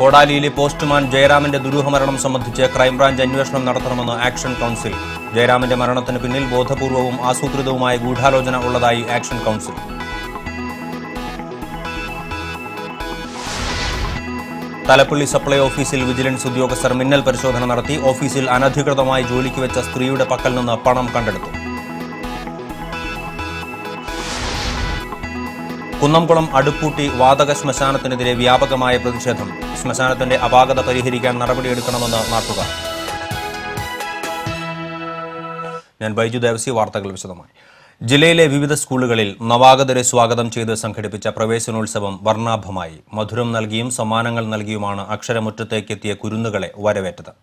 കോടാലിയിലെ postman ജയറാമിന്റെ ദുരൂഹമരണം സംബന്ധിച്ച് crime branch അന്വേഷണം നടത്തണമെന്ന് ആക്ഷൻ കൗൺസിൽ ജയറാമിന്റെ മരണത്തിന് പിന്നിൽ ബോധപൂർവവും ആസൂത്രിതവുമായ ഗൂഢാലോചന ഉള്ളതായി ആക്ഷൻ കൗൺസിൽ തലപ്പള്ളി സപ്ലൈ ഓഫീസിൽ വിജിലൻസ് ഉദ്യോഗസ്ഥർ മിന്നൽ പരിശോധന നടത്തി ഓഫീസിൽ അനധികൃതമായി ജോലിക്ക് വെച്ച സ്ത്രീയുടെ പക്കൽ നിന്ന് പണം കണ്ടെടുത്തു കുന്നംകുളം അടുപ്പൂട്ടി വാതക ശ്മശാനത്തിനെതിരെ വ്യാപകമായ പ്രതിഷേധം ശ്മശാനത്തിന്റെ അപാകത പരിഹരിക്കാൻ നടപടിയെടുക്കണമെന്ന് നാട്ടുകാർ ഞാൻ ബൈജു ദേവസി വാർത്തകൾ വിശദമായി ജില്ലയിലെ വിവിധ സ്കൂളുകളിൽ നവാഗതരെ സ്വാഗതം ചെയ്ത് സംഘടിപ്പിച്ച പ്രവേശനോത്സവം വർണ്ണാഭമായി മധുരം നൽകിയും സമ്മാനങ്ങൾ നൽകിയുമാണ് അക്ഷരമുറ്റത്തേക്കെത്തിയ കുരുന്നുകളെ വരവേറ്റത്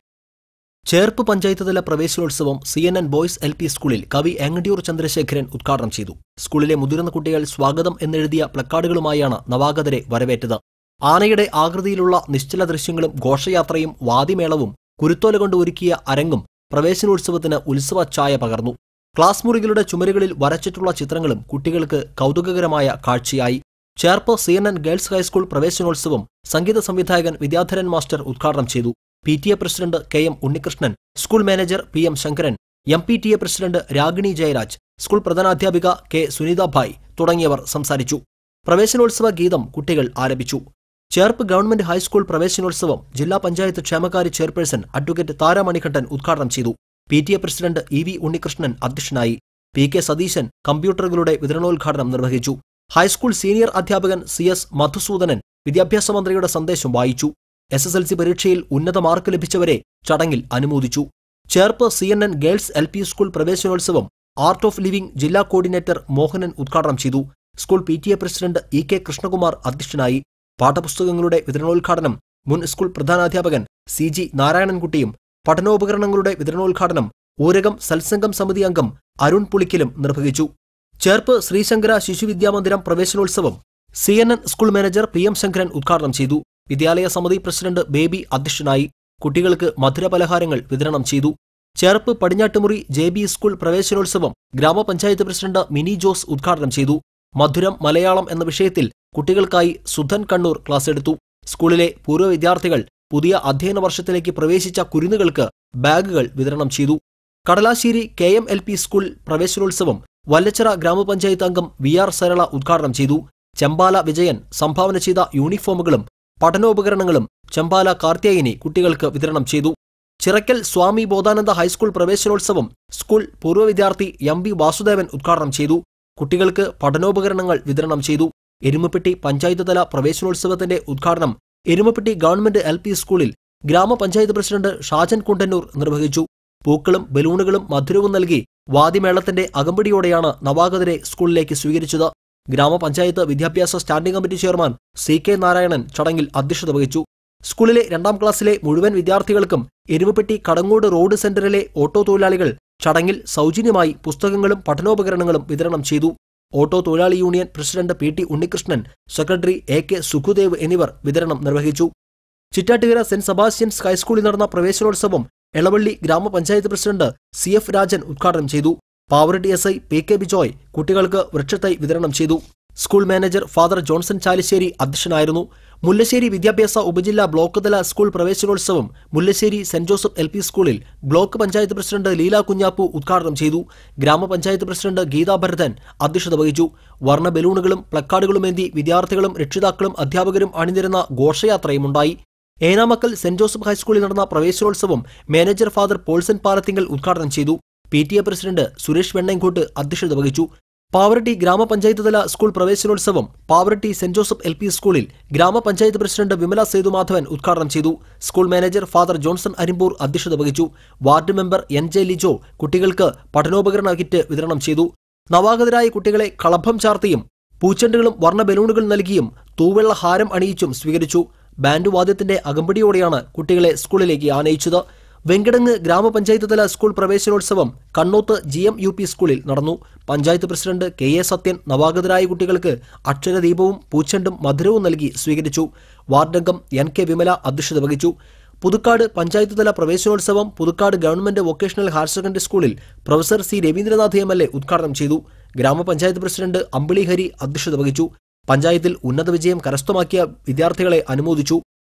ചേർപ്പ് പഞ്ചായത്ത് തല പ്രവേശനോത്സവം C N N boys L P സ്കൂളിൽ കവി എങ്ങണ്ടിയൂർ ചന്ദ്രശേഖരൻ ഉദ്ഘാടനം ചെയ്തു സ്കൂളിലെ മുതിർന്ന കുട്ടികൾ സ്വാഗതം എന്നെഴുതിയ പ്ലക്കാർഡുകളുമായാണ് നവാഗതരെ വരവേറ്റത് ആനയുടെ ആകൃതിയിലുള്ള നിശ്ചല ദൃശ്യങ്ങളും ഘോഷയാത്രയും വാദിമേളവും കുരുത്തോല കൊണ്ട് ഒരുക്കിയ അരങ്ങും പ്രവേശനോത്സവത്തിന് ഉത്സവ ഛായ പകർന്നു ക്ലാസ് മുറികളുടെ ചുമരുകളിൽ വരച്ചിട്ടുള്ള ചിത്രങ്ങളും കുട്ടികൾക്ക് കൗതുകകരമായ കാഴ്ചയായി Cherpu C N N girls high school പ്രവേശനോത്സവം സംഗീത സംവിധായകൻ വിദ്യാധരൻ മാസ്റ്റർ ഉദ്ഘാടനം ചെയ്തു P T A president K M Unnikrishnan school manager P M Sankaran M P T A president Ragini Jayaraj school പ്രധാനാധ്യാപിക കെ സുനിതാഭായ് തുടങ്ങിയവർ സംസാരിച്ചു പ്രവേശനോത്സവ ഗീതം കുട്ടികൾ ആലപിച്ചു ചേർപ്പ് ഗവൺമെന്റ് ഹൈസ്കൂൾ പ്രവേശനോത്സവം ജില്ലാ പഞ്ചായത്ത് ക്ഷേമകാര്യ ചെയർപേഴ്സൺ അഡ്വക്കേറ്റ് താരാമണികണ്ഠൻ ഉദ്ഘാടനം ചെയ്തു P T A president E V Unnikrishnan അധ്യക്ഷനായി പി കെ സതീശൻ കമ്പ്യൂട്ടറുകളുടെ വിതരണോദ്ഘാടനം നിർവഹിച്ചു ഹൈസ്കൂൾ സീനിയർ അധ്യാപകൻ സി എസ് മധുസൂദനൻ വിദ്യാഭ്യാസ മന്ത്രിയുടെ സന്ദേശം വായിച്ചു എസ് എസ് എൽ സി പരീക്ഷയിൽ ഉന്നത മാർക്ക് ലഭിച്ചവരെ ചടങ്ങിൽ അനുമോദിച്ചു Cherpu C N N girls L P school പ്രവേശനോത്സവം ആർട്ട് ഓഫ് ലിവിംഗ് ജില്ലാ കോർഡിനേറ്റർ മോഹനൻ ഉദ്ഘാടനം ചെയ്തു school P T A president E K Krishnakumar അധ്യക്ഷനായി പാഠപുസ്തകങ്ങളുടെ വിതരണോദ്ഘാടനം മുൻ സ്കൂൾ പ്രധാനാധ്യാപകൻ സി ജി നാരായണൻകുട്ടിയും പഠനോപകരണങ്ങളുടെ വിതരണോദ്ഘാടനം ഊരകം സത്സംഗം സമിതി അംഗം അരുൺ പുളിക്കലും നിർവഹിച്ചു ചേർപ്പ് ശ്രീശങ്കര ശിശുവിദ്യാമന്ദിരം പ്രവേശനോത്സവം C N N school manager P M Sankaran ഉദ്ഘാടനം ചെയ്തു വിദ്യാലയ സമിതി പ്രസിഡന്റ് ബേബി അധ്യക്ഷനായി കുട്ടികൾക്ക് മധുരപലഹാരങ്ങൾ വിതരണം ചെയ്തു Cherpu Padinjattumuri J B school പ്രവേശനോത്സവം ഗ്രാമപഞ്ചായത്ത് പ്രസിഡന്റ് മിനി ജോസ് ഉദ്ഘാടനം ചെയ്തു മധുരം മലയാളം എന്ന വിഷയത്തിൽ കുട്ടികൾക്കായി സുധൻ കണ്ണൂർ ക്ലാസ് എടുത്തു സ്കൂളിലെ പൂർവ്വ വിദ്യാർത്ഥികൾ പുതിയ അധ്യയന വർഷത്തിലേക്ക് പ്രവേശിച്ച കുരുന്നുകൾക്ക് ബാഗുകൾ വിതരണം ചെയ്തു Kadalassery K M L P school പ്രവേശനോത്സവം വല്ലച്ചിറ ഗ്രാമപഞ്ചായത്ത് അംഗം വി ആർ സരള ഉദ്ഘാടനം ചെയ്തു ചെമ്പാല വിജയൻ സംഭാവന ചെയ്ത യൂണിഫോമുകളും പഠനോപകരണങ്ങളും ചെമ്പാല കാർത്തിയായിനി കുട്ടികൾക്ക് വിതരണം ചെയ്തു ചിറക്കൽ സ്വാമി ബോധാനന്ദ ഹൈസ്കൂൾ പ്രവേശനോത്സവം സ്കൂൾ പൂർവ്വ വിദ്യാർത്ഥി എം വി വാസുദേവൻ ഉദ്ഘാടനം ചെയ്തു കുട്ടികൾക്ക് പഠനോപകരണങ്ങൾ വിതരണം ചെയ്തു എരുമപ്പെട്ടി പഞ്ചായത്ത് തല പ്രവേശനോത്സവത്തിന്റെ ഉദ്ഘാടനം എരുമപ്പെട്ടി ഗവൺമെന്റ് എൽ പി സ്കൂളിൽ ഗ്രാമപഞ്ചായത്ത് പ്രസിഡന്റ് ഷാജൻ കുണ്ടന്നൂർ നിർവഹിച്ചു പൂക്കളും ബലൂണുകളും മധുരവും നൽകി വാദിമേളത്തിന്റെ അകമ്പടിയോടെയാണ് നവാഗതരെ സ്കൂളിലേക്ക് സ്വീകരിച്ചത് ഗ്രാമപഞ്ചായത്ത് വിദ്യാഭ്യാസ standing committee chairman C K Narayanan ചടങ്ങിൽ അധ്യക്ഷത വഹിച്ചു സ്കൂളിലെ രണ്ടാം ക്ലാസ്സിലെ മുഴുവൻ വിദ്യാർത്ഥികൾക്കും എരുമപ്പെട്ടി കടങ്ങോട് റോഡ് സെന്ററിലെ ഓട്ടോ തൊഴിലാളികൾ ചടങ്ങിൽ സൗജന്യമായി പുസ്തകങ്ങളും പഠനോപകരണങ്ങളും വിതരണം ചെയ്തു ഓട്ടോ തൊഴിലാളി union president P T Unnikrishnan secretary A K Sukhudev എന്നിവർ വിതരണം നിർവഹിച്ചു ചിറ്റാറ്റുകര സെന്റ് സെബാസ്റ്റ്യൻസ് ഹൈസ്കൂളിൽ നടന്ന പ്രവേശനോത്സവം എളവള്ളി ഗ്രാമപഞ്ചായത്ത് പ്രസിഡന്റ് സി എഫ് രാജൻ ഉദ്ഘാടനം ചെയ്തു Pavaratty S I P K Bijoy കുട്ടികൾക്ക് വൃക്ഷത്തൈ വിതരണം ചെയ്തു school manager father Johnson Chalissery അധ്യക്ഷനായിരുന്നു മുല്ലശ്ശേരി വിദ്യാഭ്യാസ ഉപജില്ലാ ബ്ലോക്ക് തല സ്കൂൾ പ്രവേശനോത്സവം Mullassery saint Joseph L P സ്കൂളിൽ ബ്ലോക്ക് പഞ്ചായത്ത് പ്രസിഡന്റ് ലീല കുഞ്ഞാപ്പു ഉദ്ഘാടനം ചെയ്തു ഗ്രാമപഞ്ചായത്ത് പ്രസിഡന്റ് ഗീതാ ഭരതൻ അധ്യക്ഷത വഹിച്ചു വർണ്ണ ബലൂണുകളും പ്ലക്കാർഡുകളുമേന്തി വിദ്യാർത്ഥികളും രക്ഷിതാക്കളും അധ്യാപകരും അണിനിരുന്ന ഘോഷയാത്രയുമുണ്ടായി ഏനാമക്കൽ സെന്റ് ജോസഫ് ഹൈസ്കൂളിൽ നടന്ന പ്രവേശനോത്സവം മാനേജർ ഫാദർ പോൾസൻ പാലത്തിങ്കൽ ഉദ്ഘാടനം ചെയ്തു P T A president Suresh Vennenkottu അധ്യക്ഷത വഹിച്ചു പാവറട്ടി ഗ്രാമപഞ്ചായത്ത് തല സ്കൂൾ പ്രവേശനോത്സവം Pavaratty saint Joseph L P സ്കൂളിൽ ഗ്രാമപഞ്ചായത്ത് പ്രസിഡന്റ് വിമല സേതുമാധവൻ ഉദ്ഘാടനം ചെയ്തു school manager father Johnson Arimbur അധ്യക്ഷത വഹിച്ചു ward member N J Lijo കുട്ടികൾക്ക് പഠനോപകരണ കിറ്റ് വിതരണം ചെയ്തു നവാഗതരായ കുട്ടികളെ കളഭം ചാർത്തിയും പൂച്ചെണ്ടുകളും വർണ്ണ ബലൂണുകൾ നൽകിയും തൂവെള്ള ഹാരം അണിയിച്ചും സ്വീകരിച്ചു ബാൻഡ് വാദ്യത്തിന്റെ അകമ്പടിയോടെയാണ് കുട്ടികളെ സ്കൂളിലേക്ക് ആനയിച്ചത് വെങ്കടങ്ങ് ഗ്രാമപഞ്ചായത്ത് തല സ്കൂൾ പ്രവേശനോത്സവം Kannoth G M U P സ്കൂളിൽ നടന്നു panchayat president K A Sathyan നവാഗതരായ കുട്ടികൾക്ക് അക്ഷരദീപവും പൂച്ചെണ്ടും മധുരവും നൽകി സ്വീകരിച്ചു വാർഡംഗം എൻ കെ വിമല അധ്യക്ഷത വഹിച്ചു പുതുക്കാട് പഞ്ചായത്ത് തല പ്രവേശനോത്സവം Puthukkad government vocational higher secondary സ്കൂളിൽ professor C Raveendranath M L A ഉദ്ഘാടനം ചെയ്തു ഗ്രാമപഞ്ചായത്ത് പ്രസിഡന്റ് അമ്പിളി ഹരി അധ്യക്ഷത വഹിച്ചു പഞ്ചായത്തിൽ ഉന്നത വിജയം കരസ്ഥമാക്കിയ വിദ്യാർത്ഥികളെ അനുമോദിച്ചു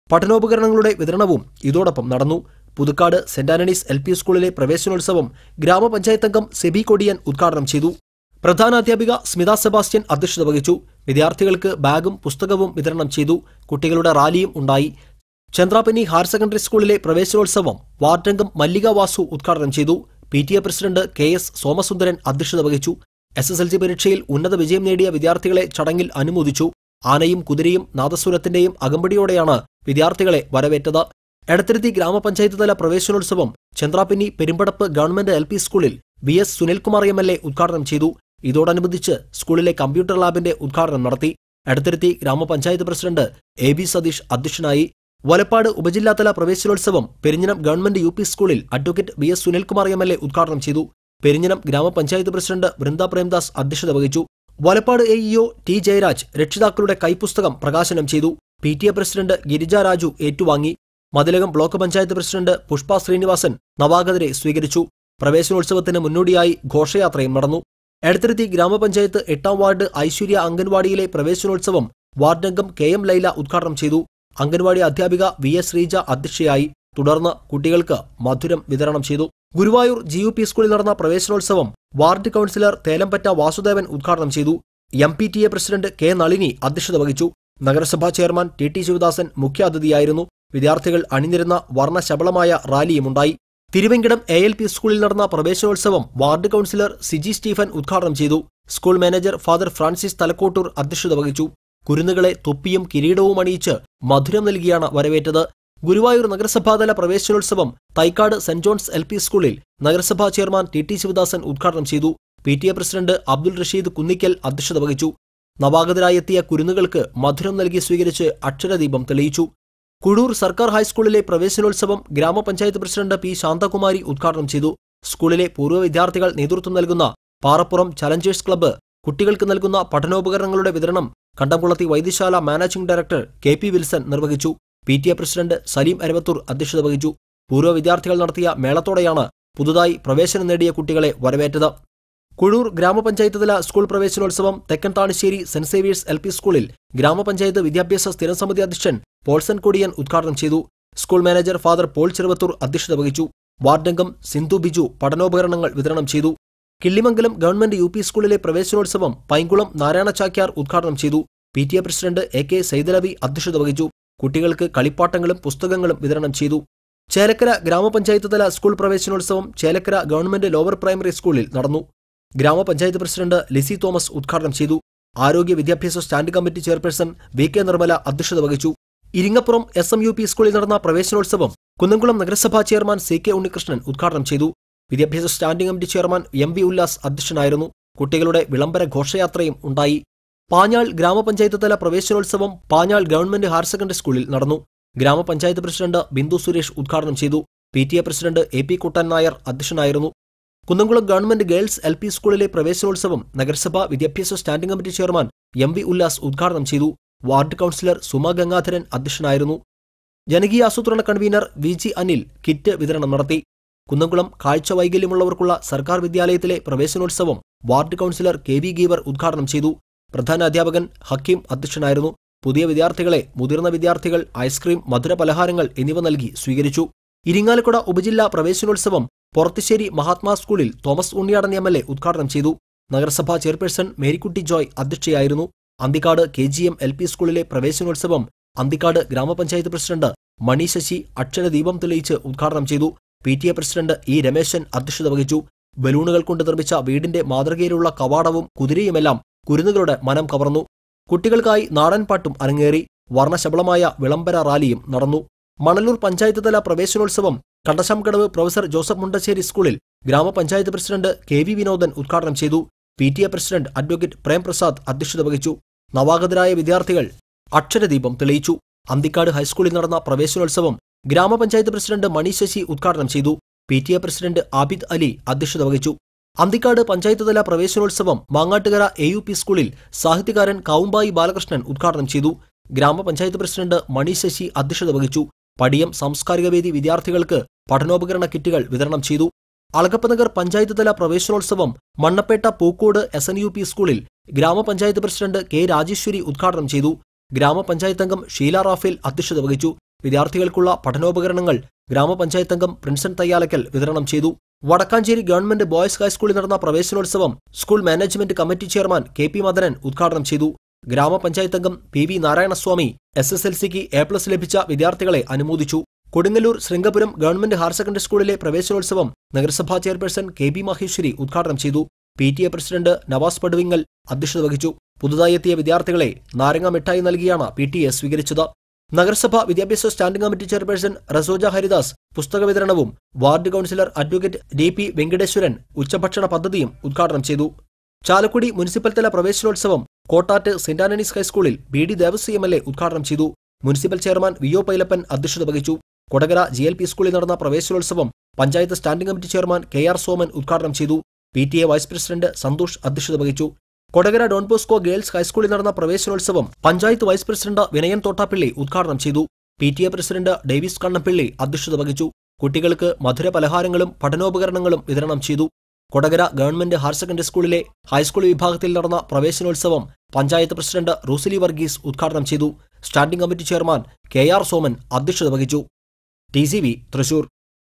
പഠനോപകരണങ്ങളുടെ വിതരണവും ഇതോടൊപ്പം നടന്നു Puthukkad saint Antony's L P സ്കൂളിലെ പ്രവേശനോത്സവം ഗ്രാമപഞ്ചായത്ത് അംഗം സെബി കൊടിയൻ ഉദ്ഘാടനം ചെയ്തു പ്രധാനാധ്യാപിക സ്മിത സെബാസ്റ്റ്യൻ അധ്യക്ഷത വഹിച്ചു വിദ്യാർത്ഥികൾക്ക് ബാഗും പുസ്തകവും വിതരണം ചെയ്തു കുട്ടികളുടെ റാലിയും ഉണ്ടായി ചന്ദ്രാപനി ഹയർ സെക്കൻഡറി സ്കൂളിലെ പ്രവേശനോത്സവം വാർഡംഗം മല്ലിക വാസു ഉദ്ഘാടനം ചെയ്തു P T A president K S Somasundaran അധ്യക്ഷത വഹിച്ചു എസ് എസ് എൽ സി പരീക്ഷയിൽ ഉന്നത വിജയം നേടിയ വിദ്യാർത്ഥികളെ ചടങ്ങിൽ അനുമോദിച്ചു ആനയും കുതിരയും നാദസ്വരത്തിന്റെയും അകമ്പടിയോടെയാണ് വിദ്യാർത്ഥികളെ വരവേറ്റത് എടത്തിരുത്തി ഗ്രാമപഞ്ചായത്ത് തല പ്രവേശനോത്സവം Chandrapinni Perumpadappu government L P സ്കൂളിൽ V S Sunilkumar M L A ഉദ്ഘാടനം ചെയ്തു ഇതോടനുബന്ധിച്ച് സ്കൂളിലെ കമ്പ്യൂട്ടർ ലാബിന്റെ ഉദ്ഘാടനം നടത്തി എടത്തിരുത്തി ഗ്രാമപഞ്ചായത്ത് പ്രസിഡന്റ് എ ബി സതീഷ് അധ്യക്ഷനായി വലപ്പാട് ഉപജില്ലാതല പ്രവേശനോത്സവം പെരിഞ്ഞനം ഗവൺമെന്റ് യു പി സ്കൂളിൽ advocate V S Sunilkumar M L A ഉദ്ഘാടനം ചെയ്തു പെരിഞ്ഞനം ഗ്രാമപഞ്ചായത്ത് പ്രസിഡന്റ് വൃന്ദ പ്രേംദാസ് അധ്യക്ഷത വഹിച്ചു Valappad A EO T Jayaraj രക്ഷിതാക്കളുടെ കൈപ്പുസ്തകം പ്രകാശനം ചെയ്തു P T A president Girija Raju ഏറ്റുവാങ്ങി മതിലകം ബ്ലോക്ക് പഞ്ചായത്ത് പ്രസിഡന്റ് പുഷ്പ ശ്രീനിവാസൻ നവാഗതരെ സ്വീകരിച്ചു പ്രവേശനോത്സവത്തിന് മുന്നോടിയായി ഘോഷയാത്രയും നടന്നു എടത്തിരുത്തി ഗ്രാമപഞ്ചായത്ത് എട്ടാം വാർഡ് ഐശ്വര്യ അംഗൻവാടിയിലെ പ്രവേശനോത്സവം വാർഡംഗം കെ എം ലൈല ഉദ്ഘാടനം ചെയ്തു അംഗൻവാടി അധ്യാപിക വി എസ് ശ്രീജ അധ്യക്ഷയായി തുടർന്ന് കുട്ടികൾക്ക് മധുരം വിതരണം ചെയ്തു ഗുരുവായൂർ ജി യു പി സ്കൂളിൽ നടന്ന പ്രവേശനോത്സവം വാർഡ് കൌൺസിലർ തേലംപറ്റ വാസുദേവൻ ഉദ്ഘാടനം ചെയ്തു M P T A president K Nalini അധ്യക്ഷത വഹിച്ചു നഗരസഭാ ചെയർമാൻ ടി ടി ശിവദാസൻ മുഖ്യാതിഥിയായിരുന്നു വിദ്യാർത്ഥികൾ അണിനിരുന്ന വർണ്ണശബളമായ റാലിയുമുണ്ടായി തിരുവെങ്കിടം എ എൽ പി സ്കൂളിൽ നടന്ന പ്രവേശനോത്സവം വാർഡ് കൌൺസിലർ സിജി സ്റ്റീഫൻ ഉദ്ഘാടനം ചെയ്തു school manager father Francis Thalakkottur അധ്യക്ഷത വഹിച്ചു കുരുന്നുകളെ തൊപ്പിയും കിരീടവും അണിയിച്ച് മധുരം നൽകിയാണ് വരവേറ്റത് ഗുരുവായൂർ നഗരസഭാതല പ്രവേശനോത്സവം Thaikkad saint John's L P സ്കൂളിൽ നഗരസഭാ ചെയർമാൻ ടി ടി ശിവദാസൻ ഉദ്ഘാടനം ചെയ്തു P T A president Abdul Rasheed Kunnikkal അധ്യക്ഷത വഹിച്ചു നവാഗതരായി എത്തിയ കുരുന്നുകൾക്ക് മധുരം നൽകി സ്വീകരിച്ച് അക്ഷരദീപം തെളിയിച്ചു കുഴൂർ സർക്കാർ ഹൈസ്കൂളിലെ പ്രവേശനോത്സവം ഗ്രാമപഞ്ചായത്ത് പ്രസിഡന്റ് പി ശാന്തകുമാരി ഉദ്ഘാടനം ചെയ്തു സ്കൂളിലെ പൂർവ്വ വിദ്യാർത്ഥികൾ നേതൃത്വം നൽകുന്ന പാറപ്പുറം ചലഞ്ചേഴ്സ് ക്ലബ്ബ് കുട്ടികൾക്ക് നൽകുന്ന പഠനോപകരണങ്ങളുടെ വിതരണം Kandamkulathy Vaidyasala managing director K P Wilson നിർവഹിച്ചു P T A president Saleem Aravathur അധ്യക്ഷത വഹിച്ചു പൂർവ്വ വിദ്യാർത്ഥികൾ നടത്തിയ മേളത്തോടെയാണ് പുതുതായി പ്രവേശനം നേടിയ കുട്ടികളെ വരവേറ്റത് കുഴൂർ ഗ്രാമപഞ്ചായത്ത് തല സ്കൂൾ പ്രവേശനോത്സവം Thekkan Thanissery saint Xavier's L P സ്കൂളിൽ ഗ്രാമപഞ്ചായത്ത് വിദ്യാഭ്യാസ സ്ഥിരം സമിതി അധ്യക്ഷൻ പോൾസൺ കൊടിയൻ ഉദ്ഘാടനം ചെയ്തു school manager father Paul Cheruvathur അധ്യക്ഷത വഹിച്ചു വാർഡംഗം സിന്ധു ബിജു പഠനോപകരണങ്ങൾ വിതരണം ചെയ്തു കിള്ളിമംഗലം ഗവൺമെന്റ് യു പി സ്കൂളിലെ പ്രവേശനോത്സവം പൈങ്കുളം നാരായണ ചാക്യാർ ഉദ്ഘാടനം ചെയ്തു P T A president A K Saidalavi അധ്യക്ഷത വഹിച്ചു കുട്ടികൾക്ക് കളിപ്പാട്ടങ്ങളും പുസ്തകങ്ങളും വിതരണം ചെയ്തു ചേലക്കര ഗ്രാമപഞ്ചായത്ത് തല സ്കൂൾ പ്രവേശനോത്സവം ചേലക്കര ഗവൺമെന്റ് ലോവർ പ്രൈമറി സ്കൂളിൽ നടന്നു ഗ്രാമപഞ്ചായത്ത് പ്രസിഡന്റ് ലിസി തോമസ് ഉദ്ഘാടനം ചെയ്തു ആരോഗ്യ വിദ്യാഭ്യാസ standing committee chairperson V K Nirmala അധ്യക്ഷത വഹിച്ചു Iringappuram S M U P സ്കൂളിൽ നടന്ന പ്രവേശനോത്സവം കുന്നംകുളം നഗരസഭാ ചെയർമാൻ സി കെ ഉണ്ണികൃഷ്ണൻ ഉദ്ഘാടനം ചെയ്തു വിദ്യാഭ്യാസ standing committee chairman M V Ullas അധ്യക്ഷനായിരുന്നു കുട്ടികളുടെ വിളംബര ഘോഷയാത്രയും ഉണ്ടായി പാഞ്ഞാൾ ഗ്രാമപഞ്ചായത്ത് തല പ്രവേശനോത്സവം പാഞ്ഞാൾ ഗവൺമെന്റ് ഹയർ സെക്കൻഡറി സ്കൂളിൽ നടന്നു ഗ്രാമപഞ്ചായത്ത് പ്രസിഡന്റ് ബിന്ദു സുരേഷ് ഉദ്ഘാടനം ചെയ്തു P T A president A P Kuttan Nair അധ്യക്ഷനായിരുന്നു Kunnamkulam government girls L P സ്കൂളിലെ പ്രവേശനോത്സവം നഗരസഭാ വിദ്യാഭ്യാസ standing committee chairman M V Ullas ഉദ്ഘാടനം ചെയ്തു വാർഡ് കൌൺസിലർ സുമ ഗംഗാധരൻ അധ്യക്ഷനായിരുന്നു ജനകീയ ആസൂത്രണ convener V G Anil kit വിതരണം നടത്തി കുന്നംകുളം കാഴ്ച വൈകല്യമുള്ളവർക്കുള്ള സർക്കാർ വിദ്യാലയത്തിലെ പ്രവേശനോത്സവം ward councillor K V Geevar ഉദ്ഘാടനം ചെയ്തു പ്രധാന അധ്യാപകൻ ഹക്കീം അധ്യക്ഷനായിരുന്നു പുതിയ വിദ്യാർത്ഥികളെ മുതിർന്ന വിദ്യാർത്ഥികൾ ഐസ്ക്രീം മധുരപലഹാരങ്ങൾ എന്നിവ നൽകി സ്വീകരിച്ചു ഇരിങ്ങാലക്കുട ഉപജില്ലാ പ്രവേശനോത്സവം പൊറത്തിശ്ശേരി മഹാത്മാ സ്കൂളിൽ Thomas Unniyadan M L A ഉദ്ഘാടനം ചെയ്തു നഗരസഭാ ചെയർപേഴ്സൺ മേരിക്കുട്ടി ജോയ് അധ്യക്ഷയായിരുന്നു Anthikad K G M L P സ്കൂളിലെ പ്രവേശനോത്സവം അന്തിക്കാട് ഗ്രാമപഞ്ചായത്ത് പ്രസിഡന്റ് മണി ശശി അക്ഷരദീപം തെളിയിച്ച് ഉദ്ഘാടനം ചെയ്തു P T A president E Rameshan അധ്യക്ഷത വഹിച്ചു ബലൂണുകൾ കൊണ്ട് നിർമ്മിച്ച വീടിന്റെ മാതൃകയിലുള്ള കവാടവും കുതിരയുമെല്ലാം കുരുന്നുകളുടെ മനം കവർന്നു കുട്ടികൾക്കായി നാടൻപാട്ടും അരങ്ങേറി വർണ്ണശബളമായ വിളംബര റാലിയും നടന്നു മണലൂർ പഞ്ചായത്ത് തല പ്രവേശനോത്സവം കണ്ടശംകടവ് പ്രൊഫസർ ജോസഫ് മുണ്ടശ്ശേരി സ്കൂളിൽ ഗ്രാമപഞ്ചായത്ത് പ്രസിഡന്റ് കെ വി വിനോദൻ ഉദ്ഘാടനം ചെയ്തു P T A president advocate Premprasad അധ്യക്ഷത വഹിച്ചു നവാഗതരായ വിദ്യാർത്ഥികൾ അക്ഷരദീപം തെളിയിച്ചു അന്തിക്കാട് ഹൈസ്കൂളിൽ നടന്ന പ്രവേശനോത്സവം ഗ്രാമപഞ്ചായത്ത് പ്രസിഡന്റ് മണി ശശി ഉദ്ഘാടനം ചെയ്തു P T A president Abid Ali അധ്യക്ഷത വഹിച്ചു അന്തിക്കാട് പഞ്ചായത്ത് തല പ്രവേശനോത്സവം മാങ്ങാട്ടുകര എ യു പി സ്കൂളിൽ സാഹിത്യകാരൻ കാവുമ്പായി ബാലകൃഷ്ണൻ ഉദ്ഘാടനം ചെയ്തു ഗ്രാമപഞ്ചായത്ത് പ്രസിഡന്റ് മണി ശശി അധ്യക്ഷത വഹിച്ചു പടിയം സാംസ്കാരിക വേദി വിദ്യാർത്ഥികൾക്ക് പഠനോപകരണ കിറ്റുകൾ വിതരണം ചെയ്തു അളകപ്പനഗർ പഞ്ചായത്ത് തല പ്രവേശനോത്സവം Mannampetta Pookode S N U P സ്കൂളിൽ ഗ്രാമപഞ്ചായത്ത് പ്രസിഡന്റ് കെ രാജേശ്വരി ഉദ്ഘാടനം ചെയ്തു ഗ്രാമപഞ്ചായത്ത് അംഗം ഷീല റാഫേൽ അധ്യക്ഷത വഹിച്ചു വിദ്യാർത്ഥികൾക്കുള്ള പഠനോപകരണങ്ങൾ ഗ്രാമപഞ്ചായത്ത് അംഗം പ്രിൻസൺ തയ്യാലക്കൽ വിതരണം ചെയ്തു വടക്കാഞ്ചേരി ഗവൺമെന്റ് ബോയ്സ് ഹൈസ്കൂളിൽ നടന്ന പ്രവേശനോത്സവം school management committee chairman K P Madanan ഉദ്ഘാടനം ചെയ്തു ഗ്രാമപഞ്ചായത്ത് അംഗം P V Narayanaswamy S S L സിക്ക് എ പ്ലസ് ലഭിച്ച വിദ്യാർത്ഥികളെ അനുമോദിച്ചു Kodungallur Sringapuram government higher secondary സ്കൂളിലെ പ്രവേശനോത്സവം നഗരസഭാ ചെയർപേഴ്സൺ കെ ബി മഹേശ്വരി ഉദ്ഘാടനം ചെയ്തു P T A president Navas Paduvingal അധ്യക്ഷത വഹിച്ചു പുതുതായി എത്തിയ വിദ്യാർത്ഥികളെ നാരങ്ങ മിഠായി നൽകിയാണ് പി ടി എ സ്വീകരിച്ചത് നഗരസഭ വിദ്യാഭ്യാസ standing committee chairperson Rasoja Haridas പുസ്തക വിതരണവും ward councillor advocate D P Venkateswaran ഉച്ചഭക്ഷണ പദ്ധതിയും ഉദ്ഘാടനം ചെയ്തു ചാലക്കുടി മുനിസിപ്പൽ തല പ്രവേശനോത്സവം കോട്ടാറ്റ് സെന്റ് ആന്റണീസ് ഹൈസ്കൂളിൽ B D Devaswom M L A ഉദ്ഘാടനം ചെയ്തു municipal chairman V O Pailappan അധ്യക്ഷത വഹിച്ചു കൊടകര ജി എൽ പി സ്കൂളിൽ നടന്ന പ്രവേശനോത്സവം panchayat standing committee chairman K R Soman ഉദ്ഘാടനം ചെയ്തു P T A vice president Santhosh അധ്യക്ഷത വഹിച്ചു കൊടകര ഡോൺ ബോസ്കോ ഗേൾസ് ഹൈസ്കൂളിൽ നടന്ന പ്രവേശനോത്സവം പഞ്ചായത്ത് വൈസ് പ്രസിഡന്റ് വിനയൻ തോട്ടാപ്പിള്ളി ഉദ്ഘാടനം ചെയ്തു P T A president Davis Kannappilly അധ്യക്ഷത വഹിച്ചു കുട്ടികൾക്ക് മധുര പലഹാരങ്ങളും പഠനോപകരണങ്ങളും വിതരണം ചെയ്തു കൊടകര ഗവൺമെന്റ് ഹയർ സെക്കൻഡറി സ്കൂളിലെ ഹൈസ്കൂൾ വിഭാഗത്തിൽ നടന്ന പ്രവേശനോത്സവം പഞ്ചായത്ത് പ്രസിഡന്റ് റൂസിലി വർഗീസ് ഉദ്ഘാടനം ചെയ്തു standing committee chairman K R Soman അധ്യക്ഷത വഹിച്ചു ടി സി വി തൃശൂർ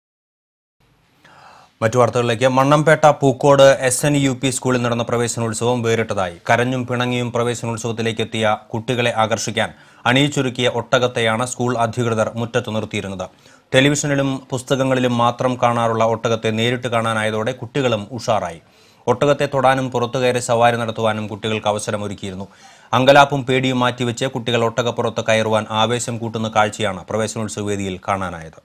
മറ്റു വാർത്തകളിലേക്ക് Mannampetta Pookode S N U P സ്കൂളിൽ നടന്ന പ്രവേശനോത്സവം വേറിട്ടതായി കരഞ്ഞും പിണങ്ങിയും പ്രവേശനോത്സവത്തിലേക്ക് എത്തിയ കുട്ടികളെ ആകർഷിക്കാൻ അണിയിച്ചൊരുക്കിയ ഒട്ടകത്തെയാണ് സ്കൂൾ അധികൃതർ മുറ്റത്ത് നിർത്തിയിരുന്നത് ടെലിവിഷനിലും പുസ്തകങ്ങളിലും മാത്രം കാണാറുള്ള ഒട്ടകത്തെ നേരിട്ട് കാണാനായതോടെ കുട്ടികളും ഉഷാറായി ഒട്ടകത്തെ തൊടാനും പുറത്തുകയറി സവാരി നടത്തുവാനും കുട്ടികൾക്ക് അവസരമൊരുക്കിയിരുന്നു അങ്കലാപ്പും പേടിയും മാറ്റിവെച്ച് കുട്ടികൾ ഒട്ടകപ്പുറത്ത് കയറുവാൻ ആവേശം കൂട്ടുന്ന കാഴ്ചയാണ് പ്രവേശനോത്സവ വേദിയിൽ കാണാനായത്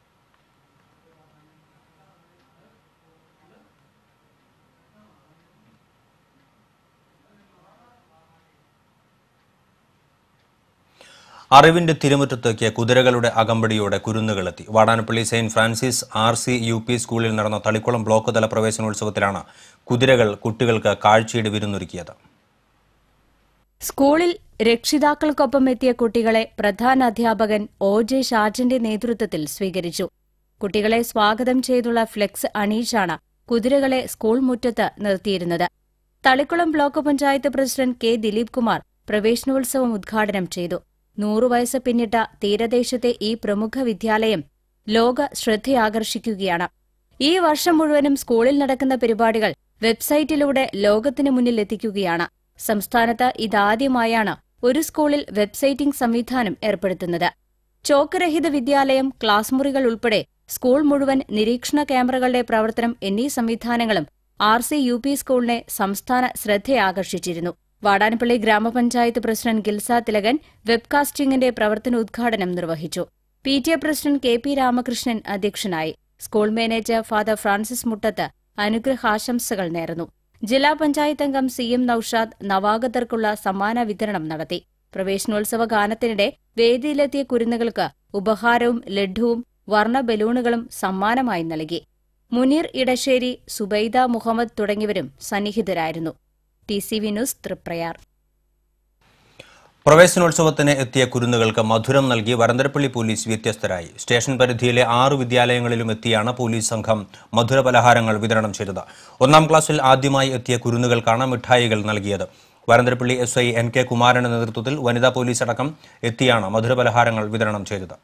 അറിവിന്റെ തിരുമുറ്റത്തേക്ക് കുതിരകളുടെ അകമ്പടിയോടെ കുരുന്നുകളെത്തി Vadanappally saint Francis R C U P സ്കൂളിൽ നടന്ന തളിക്കുളം ബ്ലോക്ക് തല പ്രവേശനോത്സവത്തിലാണ് കുതിരകൾ കുട്ടികൾക്ക് കാഴ്ചയുടെ വിരുന്നൊരുക്കിയത് സ്കൂളിൽ രക്ഷിതാക്കൾക്കൊപ്പം എത്തിയ കുട്ടികളെ പ്രധാന അധ്യാപകൻ ഒ ജെ ഷാജന്റെ നേതൃത്വത്തിൽ സ്വീകരിച്ചു കുട്ടികളെ സ്വാഗതം ചെയ്തുള്ള ഫ്ലെക്സ് അണിയിച്ചാണ് കുതിരകളെ സ്കൂൾ മുറ്റത്ത് നിർത്തിയിരുന്നത് Thalikulam block panchayat president K Dileep Kumar പ്രവേശനോത്സവം ഉദ്ഘാടനം ചെയ്തു നൂറു വയസ്സ് പിന്നിട്ട തീരദേശത്തെ ഈ പ്രമുഖ വിദ്യാലയം ലോക ശ്രദ്ധയാകർഷിക്കുകയാണ് ഈ വർഷം മുഴുവനും സ്കൂളിൽ നടക്കുന്ന പരിപാടികൾ വെബ്സൈറ്റിലൂടെ ലോകത്തിനു മുന്നിൽ എത്തിക്കുകയാണ് സംസ്ഥാനത്ത് ഇതാദ്യമായാണ് ഒരു സ്കൂളിൽ വെബ്സൈറ്റിംഗ് സംവിധാനം ഏർപ്പെടുത്തുന്നത് ചോക്ക് വിദ്യാലയം ക്ലാസ് മുറികൾ ഉൾപ്പെടെ സ്കൂൾ മുഴുവൻ നിരീക്ഷണ ക്യാമറകളുടെ പ്രവർത്തനം എന്നീ സംവിധാനങ്ങളും ആർ സി യു പി സ്കൂളിനെ സംസ്ഥാന ശ്രദ്ധയാകർഷിച്ചിരുന്നു വാടാനപ്പള്ളി ഗ്രാമപഞ്ചായത്ത് പ്രസിഡന്റ് ഗിൽസ തിലകൻ വെബ്കാസ്റ്റിംഗിന്റെ പ്രവർത്തനോദ്ഘാടനം നിർവഹിച്ചു P T A president K P Ramakrishnan അധ്യക്ഷനായി school manager father Francis Muttath അനുഗ്രഹാശംസകൾ നേർന്നു ജില്ലാ പഞ്ചായത്ത് അംഗം സി എം നൌഷാദ് നവാഗതർക്കുള്ള സമ്മാന വിതരണം നടത്തി പ്രവേശനോത്സവ ഗാനത്തിനിടെ വേദിയിലെത്തിയ കുരുന്നുകൾക്ക് ഉപഹാരവും ലഡ്ഡുവും വർണ്ണ ബലൂണുകളും സമ്മാനമായി നൽകി മുനീർ ഇടശ്ശേരി സുബൈദ മുഹമ്മദ് തുടങ്ങിയവരും സന്നിഹിതരായിരുന്നു T C V news Triprayar പ്രവേശനോത്സവത്തിന് എത്തിയ കുരുന്നുകൾക്ക് മധുരം നൽകി വരന്തരപ്പള്ളി പോലീസ് വ്യത്യസ്തരായി സ്റ്റേഷൻ പരിധിയിലെ ആറ് വിദ്യാലയങ്ങളിലും എത്തിയാണ് പോലീസ് സംഘം മധുര പലഹാരങ്ങൾ വിതരണം ചെയ്തത് ഒന്നാം ക്ലാസ്സിൽ ആദ്യമായി എത്തിയ കുരുന്നുകൾക്കാണ് മിഠായികൾ നൽകിയത് Varantharappilly S I N K കുമാരന്റെ നേതൃത്വത്തിൽ വനിതാ പോലീസ് അടക്കം എത്തിയാണ് മധുരപലഹാരങ്ങൾ വിതരണം ചെയ്തത്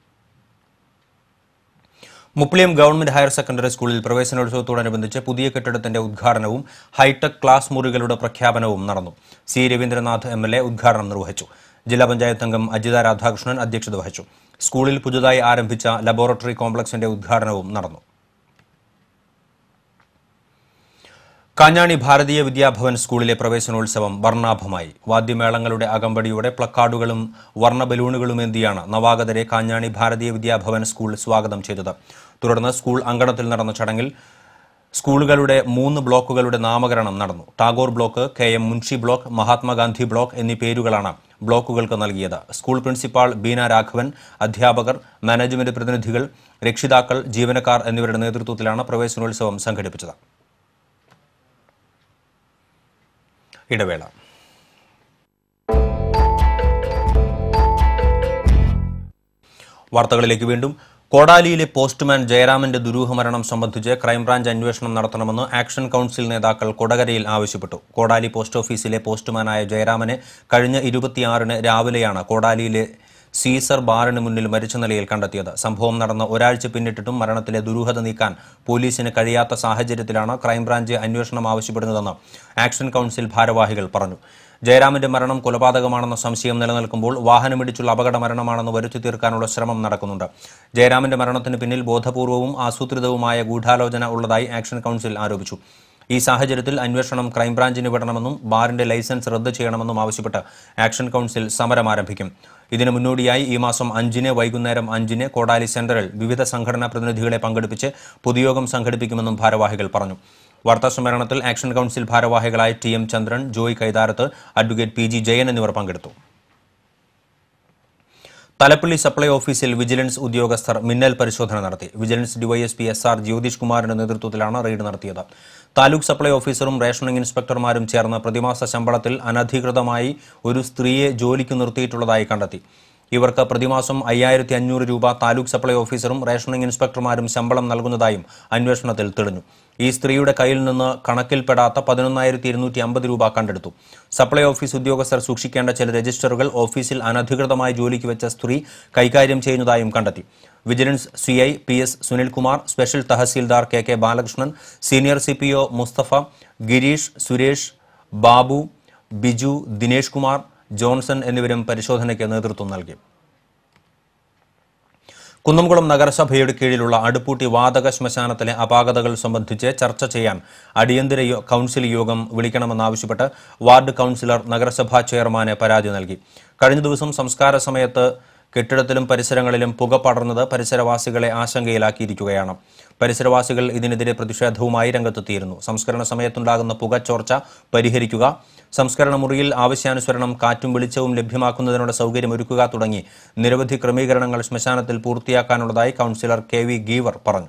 മുപ്ലിയം ഗവൺമെന്റ് ഹയർ സെക്കൻഡറി സ്കൂളിൽ പ്രവേശനോത്സവത്തോടനുബന്ധിച്ച് പുതിയ കെട്ടിടത്തിന്റെ ഉദ്ഘാടനവും ഹൈടെക് ക്ലാസ് മുറികളുടെ പ്രഖ്യാപനവും നടന്നു C Raveendranath M L A ഉദ്ഘാടനം നിർവഹിച്ചു ജില്ലാ പഞ്ചായത്ത് അംഗം അജിത രാധാകൃഷ്ണൻ അധ്യക്ഷത വഹിച്ചു സ്കൂളിൽ പുതുതായി ആരംഭിച്ച ലബോറട്ടറി കോംപ്ലക്സിന്റെ ഉദ്ഘാടനവും നടന്നു കാഞ്ഞാണി ഭാരതീയ വിദ്യാഭവൻ സ്കൂളിലെ പ്രവേശനോത്സവം വർണ്ണാഭമായി വാദ്യമേളങ്ങളുടെ അകമ്പടിയോടെ പ്ലക്കാർഡുകളും വർണ്ണ ബലൂണുകളുമേന്തിയാണ് നവാഗതരെ കാഞ്ഞാണി ഭാരതീയ വിദ്യാഭവൻ സ്കൂൾ സ്വാഗതം ചെയ്തത് തുടർന്ന് സ്കൂൾ അങ്കണത്തിൽ നടന്ന ചടങ്ങിൽ സ്കൂളുകളുടെ മൂന്ന് ബ്ലോക്കുകളുടെ നാമകരണം നടന്നു Tagore block K M Munshi block Mahatma Gandhi block എന്നീ പേരുകളാണ് ബ്ലോക്കുകൾക്ക് നൽകിയത് സ്കൂൾ പ്രിൻസിപ്പാൾ ബീന രാഘവൻ അധ്യാപകർ മാനേജ്മെന്റ് പ്രതിനിധികൾ രക്ഷിതാക്കൾ ജീവനക്കാർ എന്നിവരുടെ നേതൃത്വത്തിലാണ് പ്രവേശനോത്സവം സംഘടിപ്പിച്ചത് ഇടവേള വാർത്തകളിലേക്ക് വീണ്ടും കോടാലിയിലെ പോസ്റ്റ്മാൻ ജയരാമന്റെ ദുരൂഹമരണം സംബന്ധിച്ച് ക്രൈംബ്രാഞ്ച് അന്വേഷണം നടത്തണമെന്ന് ആക്ഷൻ കൌൺസിൽ നേതാക്കൾ കൊടകരയിൽ ആവശ്യപ്പെട്ടു കോടാലി പോസ്റ്റ് ഓഫീസിലെ പോസ്റ്റ്മാനായ ജയരാമനെ കഴിഞ്ഞ ഇരുപത്തിയാറിന് രാവിലെയാണ് കോടാലിയിലെ സീസർ ബാറിന് മുന്നിൽ മരിച്ച നിലയിൽ കണ്ടെത്തിയത് സംഭവം നടന്ന ഒരാഴ്ച പിന്നിട്ടിട്ടും മരണത്തിലെ ദുരൂഹത നീക്കാൻ പോലീസിന് കഴിയാത്ത സാഹചര്യത്തിലാണ് ക്രൈംബ്രാഞ്ച് അന്വേഷണം ആവശ്യപ്പെടുന്നതെന്ന് ആക്ഷൻ കൌൺസിൽ ഭാരവാഹികൾ പറഞ്ഞു ജയരാമന്റെ മരണം കൊലപാതകമാണെന്ന സംശയം നിലനിൽക്കുമ്പോൾ വാഹനമിടിച്ചുള്ള അപകട മരണമാണെന്ന് വരുത്തി തീർക്കാനുള്ള ശ്രമം നടക്കുന്നുണ്ട് ജയരാമന്റെ മരണത്തിന് പിന്നിൽ ബോധപൂർവവും ആസൂത്രിതവുമായ ഗൂഢാലോചന ഉള്ളതായി ആക്ഷൻ കൌൺസിൽ ആരോപിച്ചു ഈ സാഹചര്യത്തിൽ അന്വേഷണം ക്രൈംബ്രാഞ്ചിന് വിടണമെന്നും ബാറിന്റെ ലൈസൻസ് റദ്ദ് ചെയ്യണമെന്നും ആവശ്യപ്പെട്ട് ആക്ഷൻ കൌൺസിൽ സമരം ആരംഭിക്കും ഇതിനു മുന്നോടിയായി ഈ മാസം അഞ്ചിന് വൈകുന്നേരം അഞ്ചിന് കോടാലി സെന്ററിൽ വിവിധ സംഘടനാ പ്രതിനിധികളെ പങ്കെടുപ്പിച്ച് പൊതുയോഗം സംഘടിപ്പിക്കുമെന്നും ഭാരവാഹികൾ പറഞ്ഞു വാർത്താസമ്മേളനത്തിൽ ആക്ഷൻ കൌൺസിൽ ഭാരവാഹികളായ T M Chandran Joy Kaitharath advocate P G Jayan എന്നിവർ പങ്കെടുത്തു തലപ്പള്ളി സപ്ലൈ ഓഫീസിൽ വിജിലൻസ് ഉദ്യോഗസ്ഥർ മിന്നൽ പരിശോധന നടത്തി vigilance DYSP S R Jyothish കുമാറിന്റെ നേതൃത്വത്തിലാണ് റെയ്ഡ് നടത്തിയത് താലൂക്ക് സപ്ലൈ ഓഫീസറും റേഷനിംഗ് ഇൻസ്പെക്ടർമാരും ചേർന്ന് പ്രതിമാസ ശമ്പളത്തിൽ അനധികൃതമായി ഒരു സ്ത്രീയെ ജോലിക്ക് നിർത്തിയിട്ടുള്ളതായി കണ്ടെത്തി ഇവർക്ക് പ്രതിമാസം അയ്യായിരത്തി അഞ്ഞൂറ് രൂപ താലൂക്ക് സപ്ലൈ ഓഫീസറും റേഷനിംഗ് ഇൻസ്പെക്ടർമാരും ശമ്പളം നൽകുന്നതായും അന്വേഷണത്തിൽ തെളിഞ്ഞു ഈ സ്ത്രീയുടെ കയ്യിൽ നിന്ന് കണക്കിൽപ്പെടാത്ത പതിനൊന്നായിരത്തി ഇരുന്നൂറ്റി അമ്പത് രൂപ കണ്ടെടുത്തു സപ്ലൈ ഓഫീസ് ഉദ്യോഗസ്ഥർ സൂക്ഷിക്കേണ്ട ചില രജിസ്റ്ററുകൾ ഓഫീസിൽ അനധികൃതമായി ജോലിക്ക് വെച്ച സ്ത്രീ കൈകാര്യം ചെയ്യുന്നതായും കണ്ടെത്തി vigilance C I P S Sunilkumar special tahsildar K K Balakrishnan senior C P O Musthafa Gireesh Suresh Babu Biju Dinesh Kumar Johnson എന്നിവരും പരിശോധനയ്ക്ക് നേതൃത്വം നൽകി കുന്നംകുളം നഗരസഭയുടെ കീഴിലുള്ള അടുപ്പൂട്ടി വാതക ശ്മശാനത്തിലെ അപാകതകൾ സംബന്ധിച്ച് ചർച്ച ചെയ്യാൻ അടിയന്തര യോ- കൌൺസിൽ യോഗം വിളിക്കണമെന്നാവശ്യപ്പെട്ട് വാർഡ് കൌൺസിലർ നഗരസഭാ ചെയർമാന് പരാതി നൽകി കഴിഞ്ഞ ദിവസം സംസ്കാര സമയത്ത് കെട്ടിടത്തിലും പരിസരങ്ങളിലും പുക പടർന്നത് പരിസരവാസികളെ ആശങ്കയിലാക്കിയിരിക്കുകയാണ് പരിസരവാസികൾ ഇതിനെതിരെ പ്രതിഷേധവുമായി രംഗത്തെത്തിയിരുന്നു സംസ്കരണ സമയത്തുണ്ടാകുന്ന പുകച്ചോർച്ച പരിഹരിക്കുക സംസ്കരണ മുറിയിൽ ആവശ്യാനുസരണം കാറ്റും വെളിച്ചവും ലഭ്യമാക്കുന്നതിനുള്ള സൗകര്യം ഒരുക്കുക തുടങ്ങി നിരവധി ക്രമീകരണങ്ങൾ ശ്മശാനത്തിൽ പൂർത്തിയാക്കാനുള്ളതായി കൌൺസിലർ കെ വി ഗീവർ പറഞ്ഞു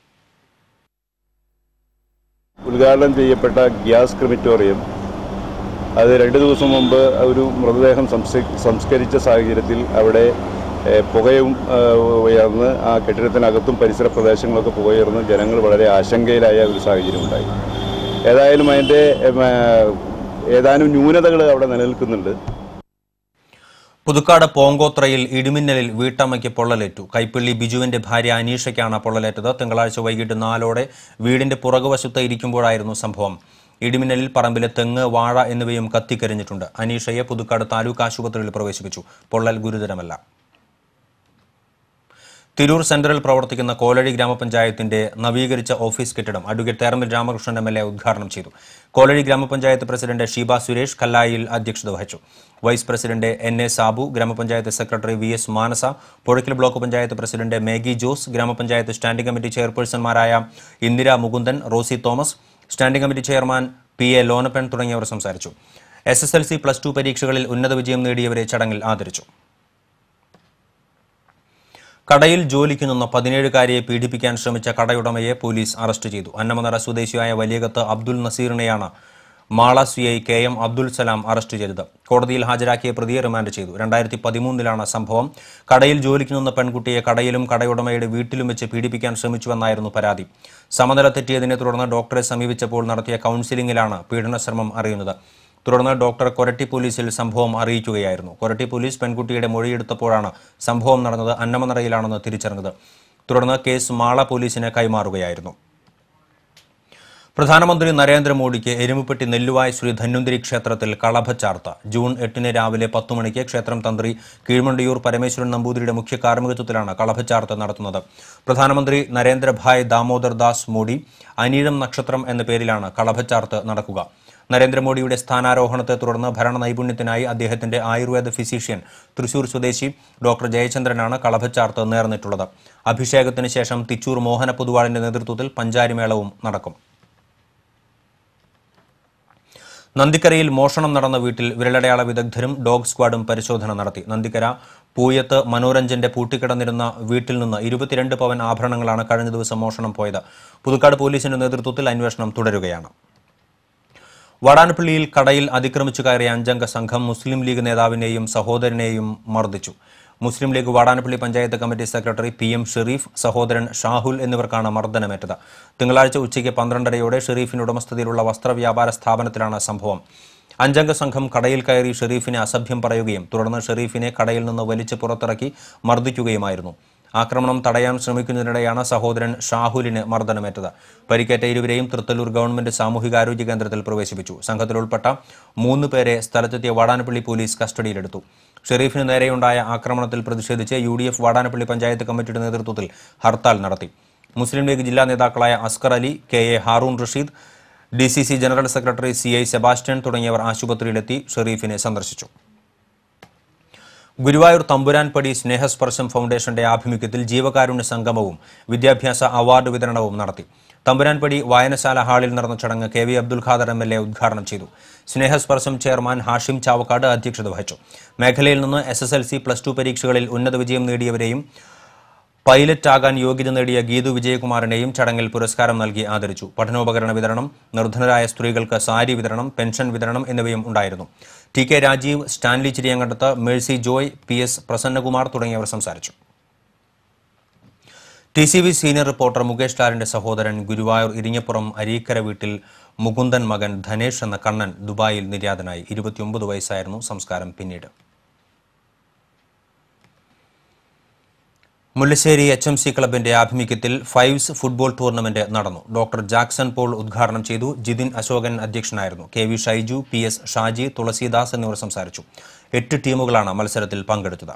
ഉദ്ഘാടനം ചെയ്യപ്പെട്ട ഗ്യാസ് ക്രിമിറ്റോറിയം അത് രണ്ട് ദിവസം മുമ്പ് ഒരു മൃതദേഹം സംസ്ക- സംസ്കരിച്ച സാഹചര്യത്തിൽ അവിടെ ഏഹ്, പുകയും ഏഹ്, ഉയർന്ന് ആ കെട്ടിടത്തിനകത്തും പരിസര പ്രദേശങ്ങളൊക്കെ പുകയുയർന്ന് ജനങ്ങൾ വളരെ ആശങ്കയിലായ ഒരു സാഹചര്യം ഉണ്ടായി ഏതായാലും അതിൻ്റെ ഏഹ്, ഏതാനും ന്യൂനതകൾ അവിടെ നിലനിൽക്കുന്നുണ്ട് പുതുക്കാട് പോങ്കോത്രയിൽ ഇടിമിന്നലിൽ വീട്ടമ്മയ്ക്ക് പൊള്ളലേറ്റു കൈപ്പള്ളി ബിജുവിന്റെ ഭാര്യ അനീഷയ്ക്കാണ് പൊള്ളലേറ്റത് തിങ്കളാഴ്ച വൈകിട്ട് നാലോടെ വീടിന്റെ പുറകുവശത്ത് ഇരിക്കുമ്പോഴായിരുന്നു സംഭവം ഇടിമിന്നലിൽ പറമ്പിലെ തെങ്ങ് വാഴ എന്നിവയും കത്തിക്കരിഞ്ഞിട്ടുണ്ട് അനീഷയെ പുതുക്കാട് താലൂക്ക് ആശുപത്രിയിൽ പ്രവേശിപ്പിച്ചു പൊള്ളൽ ഗുരുതരമല്ല തിരൂർ സെന്ററിൽ പ്രവർത്തിക്കുന്ന കോലഴി ഗ്രാമപഞ്ചായത്തിന്റെ നവീകരിച്ച ഓഫീസ് കെട്ടിടം advocate Therambil Ramakrishnan M L A ഉദ്ഘാടനം ചെയ്തു കോലഴി ഗ്രാമപഞ്ചായത്ത് പ്രസിഡന്റ് ഷീബ സുരേഷ് കല്ലായിൽ അധ്യക്ഷത വഹിച്ചു vice president N A Sabu grama panchayat secretary V S Manasa Puzhakkal block panchayat president Maggie Jose grama panchayat standing committee ചെയർപേഴ്സൺമാരായ Indira Mukundan Rosy Thomas standing committee chairman P A Lonappan തുടങ്ങിയവർ സംസാരിച്ചു S S L C plus two പരീക്ഷകളിൽ ഉന്നത വിജയം നേടിയവരെ ചടങ്ങിൽ ആദരിച്ചു കടയിൽ ജോലിക്ക് നിന്ന പതിനേഴുകാരിയെ പീഡിപ്പിക്കാൻ ശ്രമിച്ച കടയുടമയെ പോലീസ് അറസ്റ്റ് ചെയ്തു അന്നമനറ സ്വദേശിയായ വലിയകത്ത് അബ്ദുൽ നസീറിനെയാണ് Mala C I K M Abdul Salam arrest ചെയ്തത് കോടതിയിൽ ഹാജരാക്കിയ പ്രതിയെ റിമാൻഡ് ചെയ്തു രണ്ടായിരത്തി പതിമൂന്നിലാണ് സംഭവം കടയിൽ ജോലിക്ക് നിന്ന പെൺകുട്ടിയെ കടയിലും കടയുടമയുടെ വീട്ടിലും വെച്ച് പീഡിപ്പിക്കാൻ ശ്രമിച്ചുവെന്നായിരുന്നു പരാതി സമനില തെറ്റിയതിനെ തുടർന്ന് ഡോക്ടറെ സമീപിച്ചപ്പോൾ നടത്തിയ കൌൺസിലിംഗിലാണ് പീഡനശ്രമം അറിയുന്നത് തുടർന്ന് ഡോക്ടർ കൊരട്ടി പോലീസിൽ സംഭവം അറിയിക്കുകയായിരുന്നു കൊരട്ടി പോലീസ് പെൺകുട്ടിയുടെ മൊഴിയെടുത്തപ്പോഴാണ് സംഭവം നടന്നത് അന്നമനറയിലാണെന്ന് തിരിച്ചറിഞ്ഞത് തുടർന്ന് കേസ് മാള പോലീസിന് കൈമാറുകയായിരുന്നു പ്രധാനമന്ത്രി നരേന്ദ്രമോദിക്ക് എരുമുപ്പെട്ടി നെല്ലുവായ് ശ്രീ ധന്വന്തിരി ക്ഷേത്രത്തിൽ കളഭച്ചാർത്ത ജൂൺ എട്ടിന് രാവിലെ പത്തു മണിക്ക് ക്ഷേത്രം തന്ത്രി കീഴ്മണ്ടിയൂർ പരമേശ്വരൻ നമ്പൂതിരിയുടെ മുഖ്യ കാർമ്മികത്വത്തിലാണ് കളഭച്ചാർത്ത് നടത്തുന്നത് പ്രധാനമന്ത്രി നരേന്ദ്രഭായ് ദാമോദർ ദാസ് മോഡി അനീഴം നക്ഷത്രം എന്ന പേരിലാണ് കളഭച്ചാർത്ത് നടക്കുക നരേന്ദ്രമോദിയുടെ സ്ഥാനാരോഹണത്തെ തുടർന്ന് ഭരണ നൈപുണ്യത്തിനായി അദ്ദേഹത്തിന്റെ ആയുർവേദ ഫിസിഷ്യൻ തൃശൂർ സ്വദേശി ഡോക്ടർ ജയചന്ദ്രനാണ് കളഭച്ചാർത്ത് നേർന്നിട്ടുള്ളത് അഭിഷേകത്തിന് ശേഷം തിച്ചൂർ മോഹന പൊതുവാളിന്റെ നേതൃത്വത്തിൽ പഞ്ചാരിമേളവും നടക്കും നന്ദിക്കരയിൽ മോഷണം നടന്ന വീട്ടിൽ വിരലടയാള വിദഗ്ധരും ഡോഗ് സ്ക്വാഡും പരിശോധന നടത്തി നന്ദിക്കര പൂയത്ത് മനോരഞ്ജന്റെ പൂട്ടിക്കിടന്നിരുന്ന വീട്ടിൽ നിന്ന് ഇരുപത്തിരണ്ട് പവൻ ആഭരണങ്ങളാണ് കഴിഞ്ഞ ദിവസം മോഷണം പോയത് പുതുക്കാട് പോലീസിന്റെ നേതൃത്വത്തിൽ അന്വേഷണം തുടരുകയാണ് വടാനപ്പള്ളിയിൽ കടയിൽ അതിക്രമിച്ചു കയറിയ അഞ്ചംഗ സംഘം മുസ്ലിം ലീഗ് നേതാവിനെയും സഹോദരനെയും മർദ്ദിച്ചു Muslim League Vadanappally panchayat committee secretary P M Shareef സഹോദരൻ ഷാഹുൽ എന്നിവർക്കാണ് മർദ്ദനമേറ്റത് തിങ്കളാഴ്ച ഉച്ചയ്ക്ക് പന്ത്രണ്ടരയോടെ ഷെറീഫിന്റെ ഉടമസ്ഥതയിലുള്ള വസ്ത്രവ്യാപാര സ്ഥാപനത്തിലാണ് സംഭവം അഞ്ചംഗ സംഘം കടയിൽ കയറി ഷെരീഫിനെ അസഭ്യം പറയുകയും തുടർന്ന് ഷെരീഫിനെ കടയിൽ നിന്ന് വലിച്ച് പുറത്തിറക്കി മർദ്ദിക്കുകയുമായിരുന്നു ആക്രമണം തടയാൻ ശ്രമിക്കുന്നതിനിടെയാണ് സഹോദരൻ ഷാഹുലിന് മർദ്ദനമേറ്റത് പരിക്കേറ്റ ഇരുവരെയും തൃത്തല്ലൂർ ഗവൺമെന്റ് സാമൂഹികാരോഗ്യ കേന്ദ്രത്തിൽ പ്രവേശിപ്പിച്ചു സംഘത്തിലുൾപ്പെട്ട മൂന്ന് പേരെ സ്ഥലത്തെത്തിയ വാടാനപ്പള്ളി പോലീസ് കസ്റ്റഡിയിലെടുത്തു ഷെരീഫിന് നേരെയുണ്ടായ ആക്രമണത്തിൽ പ്രതിഷേധിച്ച് U D F Vadanappally panchayat കമ്മിറ്റിയുടെ നേതൃത്വത്തിൽ ഹർത്താൽ നടത്തി മുസ്ലിം ലീഗ് ജില്ലാ നേതാക്കളായ Askar Ali K A Haroon Rasheed D C C general secretary C I Sebastian തുടങ്ങിയവർ ആശുപത്രിയിലെത്തി ഷെരീഫിനെ സന്ദർശിച്ചു ഗുരുവായൂർ തമ്പുരാൻപടി സ്നേഹസ്പർശം ഫൗണ്ടേഷന്റെ ആഭിമുഖ്യത്തിൽ ജീവകാരുണ്യ സംഗമവും വിദ്യാഭ്യാസ അവാർഡ് വിതരണവും നടത്തി തമ്പുരാൻപടി വായനശാല ഹാളിൽ നടന്ന ചടങ്ങ് K V Abdul Khader M L A ഉദ്ഘാടനം ചെയ്തു സ്നേഹസ്പർശം ചെയർമാൻ ഹാഷിം ചാവക്കാട് അധ്യക്ഷത വഹിച്ചു മേഖലയിൽ നിന്ന് S S L C plus two പരീക്ഷകളിൽ ഉന്നത വിജയം നേടിയവരെയും പൈലറ്റ് ആകാൻ യോഗ്യത നേടിയ ഗീതു വിജയകുമാറിനെയും ചടങ്ങിൽ പുരസ്കാരം നൽകി ആദരിച്ചു പഠനോപകരണ വിതരണം നിർധനരായ സ്ത്രീകൾക്ക് സാരി വിതരണം പെൻഷൻ വിതരണം എന്നിവയും ഉണ്ടായിരുന്നു T K Rajeev Stanley Chiriyankandath Mercy Joy P S Prasannakumar തുടങ്ങിയവർ സംസാരിച്ചു T C V senior reporter Mukesh ലാലിന്റെ സഹോദരൻ ഗുരുവായൂർ ഇരിങ്ങപ്പുറം അരീക്കര വീട്ടിൽ മുകുന്ദൻ മകൻ ധനേഷ് എന്ന കണ്ണൻ ദുബായിൽ നിര്യാതനായി ഇരുപത്തിയൊമ്പത് വയസ്സായിരുന്നു സംസ്കാരം പിന്നീട് മുല്ലശ്ശേരി എച്ച് എം സി ക്ലബിന്റെ ആഭിമുഖ്യത്തിൽ ഫൈവ്സ് ഫുട്ബോൾ ടൂർണമെന്റ് നടന്നു ഡോക്ടർ ജാക്സൺ പോൾ ഉദ്ഘാടനം ചെയ്തു ജിതിൻ അശോകൻ അധ്യക്ഷനായിരുന്നു K V Shaiju P S Shaji Thulasidas എന്നിവർ സംസാരിച്ചു എട്ട് ടീമുകളാണ് മത്സരത്തിൽ പങ്കെടുത്തത്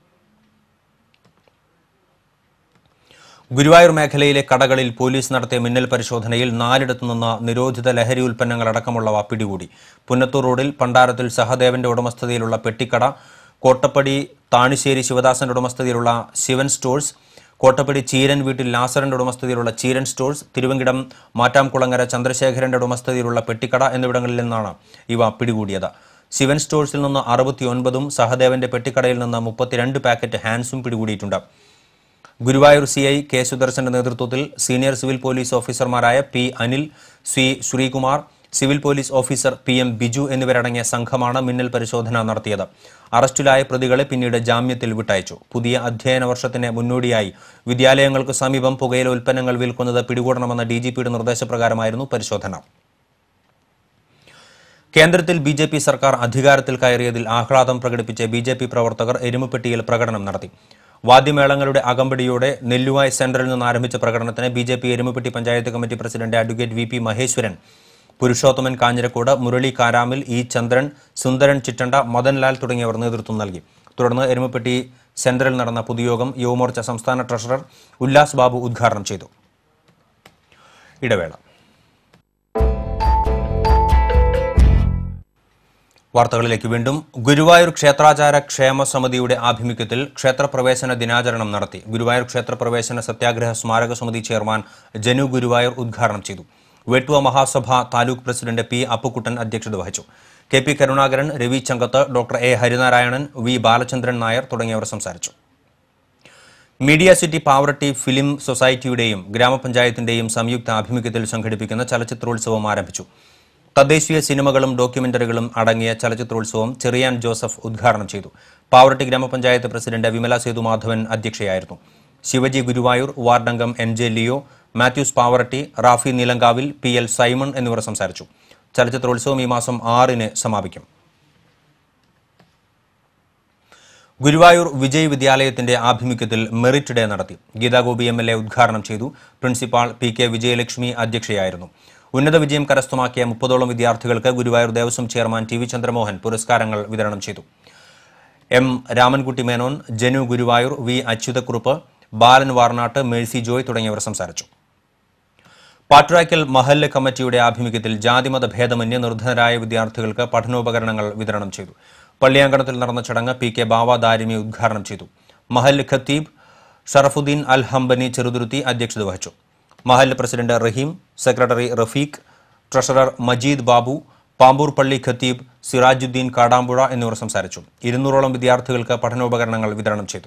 ഗുരുവായൂർ മേഖലയിലെ കടകളിൽ പോലീസ് നടത്തിയ മിന്നൽ പരിശോധനയിൽ നാലിടത്തു നിന്ന് നിരോധിത ലഹരി ഉൽപ്പന്നങ്ങളടക്കമുള്ളവ പിടികൂടി പുന്നത്തൂർ റോഡിൽ പണ്ടാരത്തിൽ സഹദേവന്റെ ഉടമസ്ഥതയിലുള്ള പെട്ടിക്കട കോട്ടപ്പടി താണിശ്ശേരി ശിവദാസന്റെ ഉടമസ്ഥതയിലുള്ള ശിവൻ സ്റ്റോഴ്സ് കോട്ടപ്പടി ചീരൻ വീട്ടിൽ ലാസറിന്റെ ഉടമസ്ഥതയിലുള്ള ചീരൻ സ്റ്റോഴ്സ് തിരുവങ്കിടം മാറ്റാംകുളങ്ങര ചന്ദ്രശേഖരന്റെ ഉടമസ്ഥതയിലുള്ള പെട്ടിക്കട എന്നിവിടങ്ങളിൽ നിന്നാണ് ഇവ പിടികൂടിയത് ശിവൻ സ്റ്റോഴ്സിൽ നിന്ന് അറുപത്തിയൊൻപതും സഹദേവന്റെ പെട്ടിക്കടയിൽ നിന്ന് മുപ്പത്തിരണ്ട് പാക്കറ്റ് ഹാൻസും പിടികൂടിയിട്ടുണ്ട് ഗുരുവായൂർ സി ഐ കെ സുദർശന്റെ നേതൃത്വത്തിൽ സീനിയർ സിവിൽ പോലീസ് ഓഫീസർമാരായ P Anil C Sreekumar civil police officer P M Biju എന്നിവരടങ്ങിയ സംഘമാണ് മിന്നൽ പരിശോധന നടത്തിയത് അറസ്റ്റിലായ പ്രതികളെ പിന്നീട് ജാമ്യത്തിൽ വിട്ടയച്ചു പുതിയ അധ്യയന വർഷത്തിന് മുന്നോടിയായി വിദ്യാലയങ്ങൾക്ക് സമീപം പുകയില ഉൽപ്പന്നങ്ങൾ വിൽക്കുന്നത് പിടികൂടണമെന്ന ഡി ജി പിയുടെ നിർദ്ദേശപ്രകാരമായിരുന്നു പരിശോധന കേന്ദ്രത്തിൽ ബി ജെ പി സർക്കാർ അധികാരത്തിൽ കയറിയതിൽ ആഹ്ലാദം പ്രകടിപ്പിച്ച് ബി ജെ പി പ്രവർത്തകർ എരുമപ്പെട്ടിയിൽ പ്രകടനം നടത്തി വാദ്യമേളങ്ങളുടെ അകമ്പടിയോടെ നെല്ലുവായ് സെന്ററിൽ നിന്ന് ആരംഭിച്ച പ്രകടനത്തിന് B J P Erumapetty panchayat committee president advocate V P Maheswaran Purushothaman Kanjirakode Murali Karamil E Chandran Sundaran Chittanda Madanlal തുടങ്ങിയവർ നേതൃത്വം നൽകി തുടർന്ന് എരുമപ്പെട്ടി സെന്ററിൽ നടന്ന പൊതുയോഗം യുവമോർച്ച സംസ്ഥാന ട്രഷറർ ഉല്ലാസ് ബാബു ഉദ്ഘാടനം ചെയ്തു ഇടവേള വാർത്തകളിലേക്ക് വീണ്ടും ഗുരുവായൂർ ക്ഷേത്രാചാര ക്ഷേമ സമിതിയുടെ ആഭിമുഖ്യത്തിൽ ക്ഷേത്രപ്രവേശന ദിനാചരണം നടത്തി ഗുരുവായൂർ ക്ഷേത്രപ്രവേശന സത്യാഗ്രഹ സ്മാരക സമിതി ചെയർമാൻ ജനു ഗുരുവായൂർ ഉദ്ഘാടനം ചെയ്തു വെട്ടുവ മഹാസഭ താലൂക്ക് പ്രസിഡന്റ് പി അപ്പുക്കുട്ടൻ അധ്യക്ഷത വഹിച്ചു K P Karunakaran Ravi Changath doctor A Harinarayanan V Balachandran Nair തുടങ്ങിയവർ സംസാരിച്ചു മീഡിയ സിറ്റി പാവറട്ടി ഫിലിം സൊസൈറ്റിയുടെയും ഗ്രാമപഞ്ചായത്തിന്റെയും സംയുക്ത ആഭിമുഖ്യത്തിൽ സംഘടിപ്പിക്കുന്ന ചലച്ചിത്രോത്സവം ആരംഭിച്ചു തദ്ദേശീയ സിനിമകളും ഡോക്യുമെന്ററികളും അടങ്ങിയ ചലച്ചിത്രോത്സവം ചെറിയാൻ ജോസഫ് ഉദ്ഘാടനം ചെയ്തു പാവറട്ടി ഗ്രാമപഞ്ചായത്ത് പ്രസിഡന്റ് വിമല സേതുമാധവൻ അധ്യക്ഷയായിരുന്നു ശിവജി ഗുരുവായൂർ വാർഡംഗം N J Leo Mathews Pavaratty Rafi Neelankavil P L Simon എന്നിവർ സംസാരിച്ചു ചലച്ചിത്രോത്സവം ഈ മാസം ആറിന് സമാപിക്കും ഗുരുവായൂർ വിജയ് വിദ്യാലയത്തിന്റെ ആഭിമുഖ്യത്തിൽ മെറിറ്റ് ഡേ നടത്തി ഗീതാഗോപി എം എൽ എ ഉദ്ഘാടനം ചെയ്തു പ്രിൻസിപ്പാൾ പി കെ വിജയലക്ഷ്മി അധ്യക്ഷയായിരുന്നു ഉന്നത വിജയം കരസ്ഥമാക്കിയ മുപ്പതോളം വിദ്യാർത്ഥികൾക്ക് Guruvayur Devaswom chairman T V Chandramohan പുരസ്കാരങ്ങൾ വിതരണം ചെയ്തു M Ramankutty Menon Janu Guruvayur V Achuthakurup Balan Varnat Mercy Joy തുടങ്ങിയവർ സംസാരിച്ചു പാട്രാക്കൽ മഹല്ല് കമ്മിറ്റിയുടെ ആഭിമുഖ്യത്തിൽ ജാതിമത ഭേദമന്യേ നിർധനരായ വിദ്യാർത്ഥികൾക്ക് പഠനോപകരണങ്ങൾ വിതരണം ചെയ്തു പള്ളിയാങ്കണത്തിൽ നടന്ന ചടങ്ങ് പി കെ ബാവ ദാരിമി ഉദ്ഘാടനം ചെയ്തു മഹല്ല് ഖത്തീബ് ഷറഫുദ്ദീൻ അൽ ഹംബനി ചെറുതുരുത്തി അധ്യക്ഷത വഹിച്ചു മഹല്ല് president Raheem secretary Rafeeq treasurer Majeed Babu Pampoor പള്ളി ഖത്തീബ് സിറാജുദ്ദീൻ കാടാമ്പുഴ എന്നിവർ സംസാരിച്ചു ഇരുന്നൂറോളം വിദ്യാർത്ഥികൾക്ക് പഠനോപകരണങ്ങൾ വിതരണം ചെയ്തു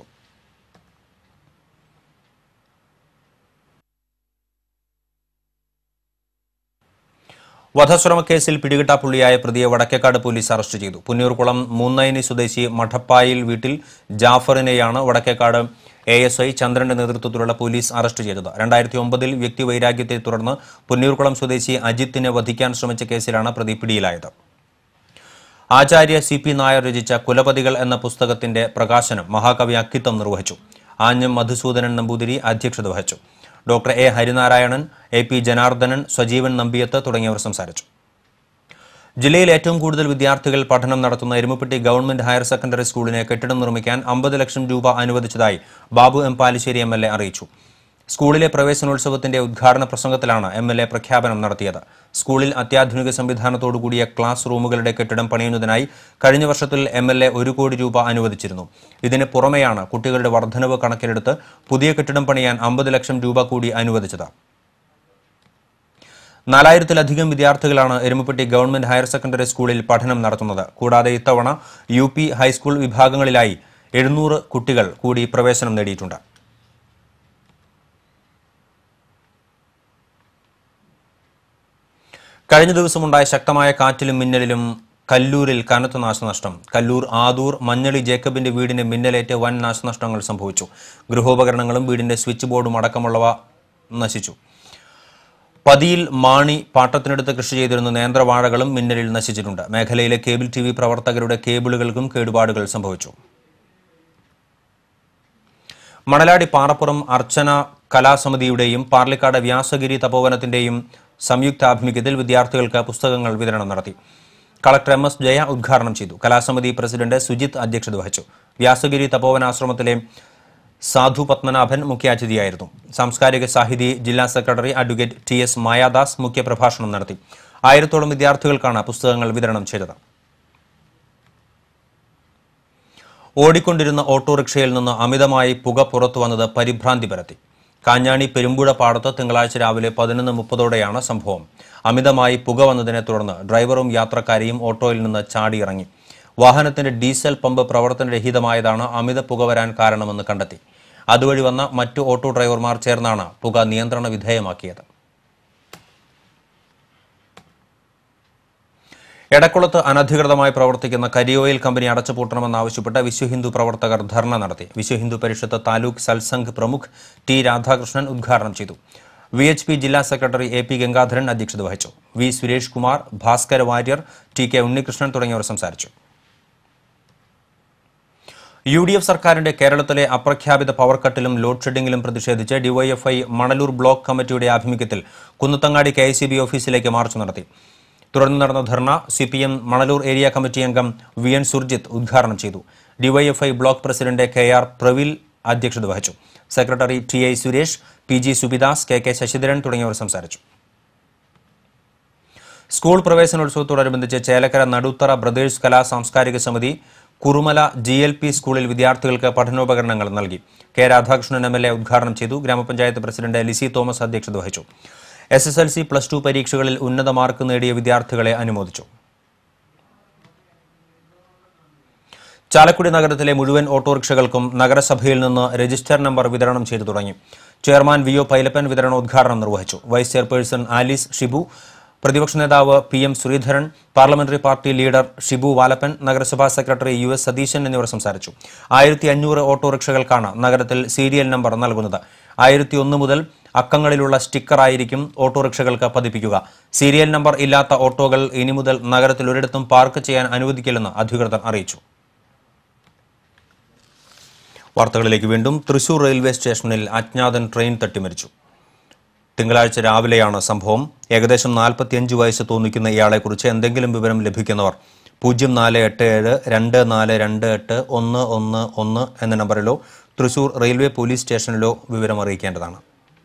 വധശ്രമക്കേസിൽ പിടികിട്ടാപ്പുള്ളിയായ പ്രതിയെ വടക്കേക്കാട് പോലീസ് അറസ്റ്റ് ചെയ്തു പുന്നൂർകുളം മൂന്നൈനി സ്വദേശി മഠപ്പായിൽ വീട്ടിൽ ജാഫറിനെയാണ് വടക്കേക്കാട് എ എസ് ഐ ചന്ദ്രന്റെ നേതൃത്വത്തിലുള്ള പോലീസ് അറസ്റ്റ് ചെയ്തത് രണ്ടായിരത്തി ഒമ്പതിൽ വ്യക്തിവൈരാഗ്യത്തെ തുടർന്ന് പുന്നൂർകുളം സ്വദേശി അജിത്തിനെ വധിക്കാൻ ശ്രമിച്ച കേസിലാണ് പ്രതി പിടിയിലായത് ആചാര്യ സി പി നായർ രചിച്ച കുലപതികൾ എന്ന പുസ്തകത്തിന്റെ പ്രകാശനം മഹാകവി അക്കിത്തം നിർവഹിച്ചു ആഞ്ഞം മധുസൂദനൻ നമ്പൂതിരി അധ്യക്ഷത വഹിച്ചു doctor A Harinarayanan A P Janardhanan Sajeevan Nambiath തുടങ്ങിയവർ സംസാരിച്ചു ജില്ലയിൽ ഏറ്റവും കൂടുതൽ വിദ്യാർത്ഥികൾ പഠനം നടത്തുന്ന എരുമപ്പെട്ടി ഗവൺമെന്റ് ഹയർ സെക്കൻഡറി സ്കൂളിന് കെട്ടിടം നിർമ്മിക്കാൻ അമ്പത് ലക്ഷം രൂപ അനുവദിച്ചതായി Babu M Palissery M L A അറിയിച്ചു സ്കൂളിലെ പ്രവേശനോത്സവത്തിന്റെ ഉദ്ഘാടന പ്രസംഗത്തിലാണ് എം എൽ എ പ്രഖ്യാപനം നടത്തിയത് സ്കൂളിൽ അത്യാധുനിക സംവിധാനത്തോടുകൂടിയ ക്ലാസ് റൂമുകളുടെ കെട്ടിടം പണിയുന്നതിനായി കഴിഞ്ഞ വർഷത്തിൽ എം എൽ എ ഒരു കോടി രൂപ അനുവദിച്ചിരുന്നു ഇതിന് പുറമെയാണ് കുട്ടികളുടെ വർധനവ് കണക്കിലെടുത്ത് പുതിയ കെട്ടിടം പണിയാൻ അമ്പത് ലക്ഷം രൂപ കൂടി അനുവദിച്ചത് നാലായിരത്തിലധികം വിദ്യാർത്ഥികളാണ് എരുമപ്പെട്ടി ഗവൺമെന്റ് ഹയർ സെക്കൻഡറി സ്കൂളിൽ പഠനം നടത്തുന്നത് കൂടാതെ ഇത്തവണ യു പി ഹൈസ്കൂൾ വിഭാഗങ്ങളിലായി എഴുന്നൂറ് കുട്ടികൾ കൂടി പ്രവേശനം നേടിയിട്ടുണ്ട് കഴിഞ്ഞ ദിവസമുണ്ടായ ശക്തമായ കാറ്റിലും മിന്നലിലും കല്ലൂരിൽ കനത്ത നാശനഷ്ടം കല്ലൂർ ആദൂർ മഞ്ഞളി ജേക്കബിന്റെ വീടിന് മിന്നലേറ്റ് വൻ നാശനഷ്ടങ്ങൾ സംഭവിച്ചു ഗൃഹോപകരണങ്ങളും വീടിന്റെ സ്വിച്ച് ബോർഡും അടക്കമുള്ളവ നശിച്ചു പതിയിൽ മാണി പാട്ടത്തിനടുത്ത് കൃഷി ചെയ്തിരുന്ന നേന്ത്രവാഴകളും മിന്നലിൽ നശിച്ചിട്ടുണ്ട് മേഖലയിലെ കേബിൾ ടി വി പ്രവർത്തകരുടെ കേബിളുകൾക്കും കേടുപാടുകൾ സംഭവിച്ചു മണലാടി പാറപ്പുറം അർച്ചന കലാസമിതിയുടെയും പാർലിക്കാട് വ്യാസഗിരി തപോവനത്തിന്റെയും സംയുക്താഭിമുഖ്യത്തിൽ വിദ്യാർത്ഥികൾക്ക് പുസ്തകങ്ങൾ വിതരണം നടത്തി കളക്ടർ എം എസ് ജയ ഉദ്ഘാടനം ചെയ്തു കലാസമിതി പ്രസിഡന്റ് സുജിത് അധ്യക്ഷത വഹിച്ചു വ്യാസഗിരി തപോവനാശ്രമത്തിലെ സാധു പത്മനാഭൻ മുഖ്യാതിഥിയായിരുന്നു സാംസ്കാരിക സാഹിതി ജില്ലാ secretary advocate T S Mayadas മുഖ്യപ്രഭാഷണം നടത്തി ആയിരത്തോളം വിദ്യാർത്ഥികൾക്കാണ് പുസ്തകങ്ങൾ വിതരണം ചെയ്തത് ഓടിക്കൊണ്ടിരുന്ന ഓട്ടോറിക്ഷയിൽ നിന്ന് അമിതമായി പുക പുറത്തു വന്നത് പരിഭ്രാന്തി പരത്തി കാഞ്ഞാണി പെരുമ്പുഴ പാടത്ത് തിങ്കളാഴ്ച രാവിലെ പതിനൊന്ന് മുപ്പതോടെയാണ് സംഭവം അമിതമായി പുക വന്നതിനെ തുടർന്ന് ഡ്രൈവറും യാത്രക്കാരെയും ഓട്ടോയിൽ നിന്ന് ചാടിയിറങ്ങി വാഹനത്തിന്റെ ഡീസൽ പമ്പ് പ്രവർത്തനരഹിതമായതാണ് അമിത പുക വരാൻ കാരണമെന്ന് കണ്ടെത്തി അതുവഴി വന്ന മറ്റു ഓട്ടോ ഡ്രൈവർമാർ ചേർന്നാണ് പുക നിയന്ത്രണ വിധേയമാക്കിയത് എടക്കുളത്ത് അനധികൃതമായി പ്രവർത്തിക്കുന്ന കരിയോയിൽ കമ്പനി അടച്ചുപൂട്ടണമെന്നാവശ്യപ്പെട്ട് വിശ്വഹിന്ദു പ്രവർത്തകർ ധർണ നടത്തി വിശ്വഹിന്ദു പരിഷത്ത് താലൂക്ക് സൽസംഘ് പ്രമുഖ് ടി രാധാകൃഷ്ണൻ ഉദ്ഘാടനം ചെയ്തു വി എച്ച് പി ജില്ലാ സെക്രട്ടറി എ പി ഗംഗാധരൻ അധ്യക്ഷത വഹിച്ചു V Suresh Kumar Bhaskara Warrier T K Unnikrishnan തുടങ്ങിയവർ സംസാരിച്ചു യു ഡി എഫ് സർക്കാരിന്റെ കേരളത്തിലെ അപ്രഖ്യാപിത പവർ കട്ടിലും ലോഡ് ഷെഡിംഗിലും പ്രതിഷേധിച്ച് ഡിവൈഎഫ്ഐ മണലൂർ ബ്ലോക്ക് കമ്മിറ്റിയുടെ ആഭിമുഖ്യത്തിൽ കുന്നത്തങ്ങാടി കെ ഓഫീസിലേക്ക് മാർച്ച് നടത്തി തുടർന്ന് നടന്ന dharna C P M Manalur area committee അംഗം വി എൻ സുർജിത്ത് ഉദ്ഘാടനം ചെയ്തു DYFI block president K R Pravil അധ്യക്ഷത വഹിച്ചു secretary T I Suresh P G Subidas K K Sasidharan തുടങ്ങിയവർ സംസാരിച്ചു സ്കൂൾ പ്രവേശനോത്സവത്തോടനുബന്ധിച്ച് ചേലക്കര നടുത്തറ ബ്രദേഴ്സ് കലാ സാംസ്കാരിക സമിതി കുറുമല ജി എൽ പി സ്കൂളിൽ വിദ്യാർത്ഥികൾക്ക് പഠനോപകരണങ്ങൾ നൽകി K Radhakrishnan M L A ഉദ്ഘാടനം ചെയ്തു ഗ്രാമപഞ്ചായത്ത് പ്രസിഡന്റ് ലിസി തോമസ് അധ്യക്ഷത വഹിച്ചു S S L C plus two പരീക്ഷകളിൽ ഉന്നത മാർക്ക് നേടിയ വിദ്യാർത്ഥികളെ അനുമോദിച്ചു ചാലക്കുടി നഗരത്തിലെ മുഴുവൻ ഓട്ടോറിക്ഷകൾക്കും നഗരസഭയിൽ നിന്ന് രജിസ്റ്റർ നമ്പർ വിതരണം ചെയ്തു തുടങ്ങി ചെയർമാൻ വി ഒ പൈലപ്പൻ വിതരണോദ്ഘാടനം നിർവഹിച്ചു വൈസ് ചെയർപേഴ്സൺ ആലീസ് ഷിബു പ്രതിപക്ഷ നേതാവ് P M Sureedharan parliamentary party leader Shibu Valappan നഗരസഭാ സെക്രട്ടറി യു എസ് സതീശൻ എന്നിവർ സംസാരിച്ചു ആയിരത്തി അഞ്ഞൂറ് ഓട്ടോറിക്ഷകൾക്കാണ് നഗരത്തിൽ സീരിയൽ നമ്പർ നൽകുന്നത് ആയിരത്തി ഒന്ന് മുതൽ അക്കങ്ങളിലുള്ള സ്റ്റിക്കർ ആയിരിക്കും ഓട്ടോറിക്ഷകൾക്ക് പതിപ്പിക്കുക സീരിയൽ നമ്പർ ഇല്ലാത്ത ഓട്ടോകൾ ഇനി മുതൽ നഗരത്തിൽ ഒരിടത്തും പാർക്ക് ചെയ്യാൻ അനുവദിക്കില്ലെന്ന് അധികൃതർ അറിയിച്ചു വാർത്തകളിലേക്ക് വീണ്ടും തൃശൂർ റെയിൽവേ സ്റ്റേഷനിൽ അജ്ഞാതൻ ട്രെയിൻ തട്ടിമരിച്ചു തിങ്കളാഴ്ച രാവിലെയാണ് സംഭവം ഏകദേശം നാൽപ്പത്തിയഞ്ച് വയസ്സ് തോന്നിക്കുന്ന ഇയാളെക്കുറിച്ച് എന്തെങ്കിലും വിവരം ലഭിക്കുന്നവർ പൂജ്യം നാല് എട്ട് ഏഴ് രണ്ട് നാല് രണ്ട് എട്ട് ഒന്ന് ഒന്ന് ഒന്ന് എന്ന നമ്പറിലോ തൃശൂർ റെയിൽവേ പോലീസ് സ്റ്റേഷനിലോ വിവരം അറിയിക്കേണ്ടതാണ്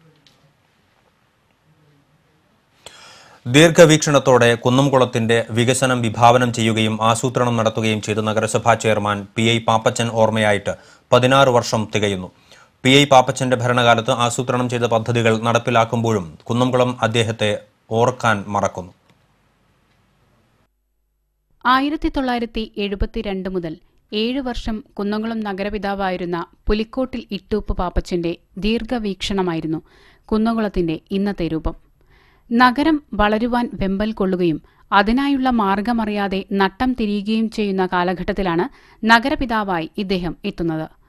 ദീർഘവീക്ഷണത്തോടെ കുന്നംകുളത്തിന്റെ വികസനം വിഭാവനം ചെയ്യുകയും ആസൂത്രണം നടത്തുകയും ചെയ്ത നഗരസഭാ ചെയർമാൻ പി ഐ പാപ്പച്ചൻ ഓർമ്മയായിട്ട് പതിനാറ് വർഷം തികയുന്നു പി ഐ പാപ്പച്ചന്റെ ഭരണകാലത്ത് ആസൂത്രണം ചെയ്ത പദ്ധതികൾ നടപ്പിലാക്കുമ്പോഴും കുന്നംകുളം അദ്ദേഹത്തെ ഓർക്കാൻ മറക്കുന്നു ആയിരത്തി തൊള്ളായിരത്തി എഴുപത്തിരണ്ട് മുതൽ ഏഴ് വർഷം കുന്നംകുളം നഗരപിതാവായിരുന്ന പുലിക്കോട്ടിൽ ഇട്ടൂപ്പ് പാപ്പച്ചന്റെ ദീർഘവീക്ഷണമായിരുന്നു കുന്നംകുളത്തിന്റെ ഇന്നത്തെ രൂപം നഗരം വളരുവാൻ വെമ്പൽ കൊള്ളുകയും അതിനായുള്ള മാർഗമറിയാതെ നട്ടം തിരിയുകയും ചെയ്യുന്ന കാലഘട്ടത്തിലാണ് നഗരപിതാവായി ഇദ്ദേഹം എത്തുന്നത്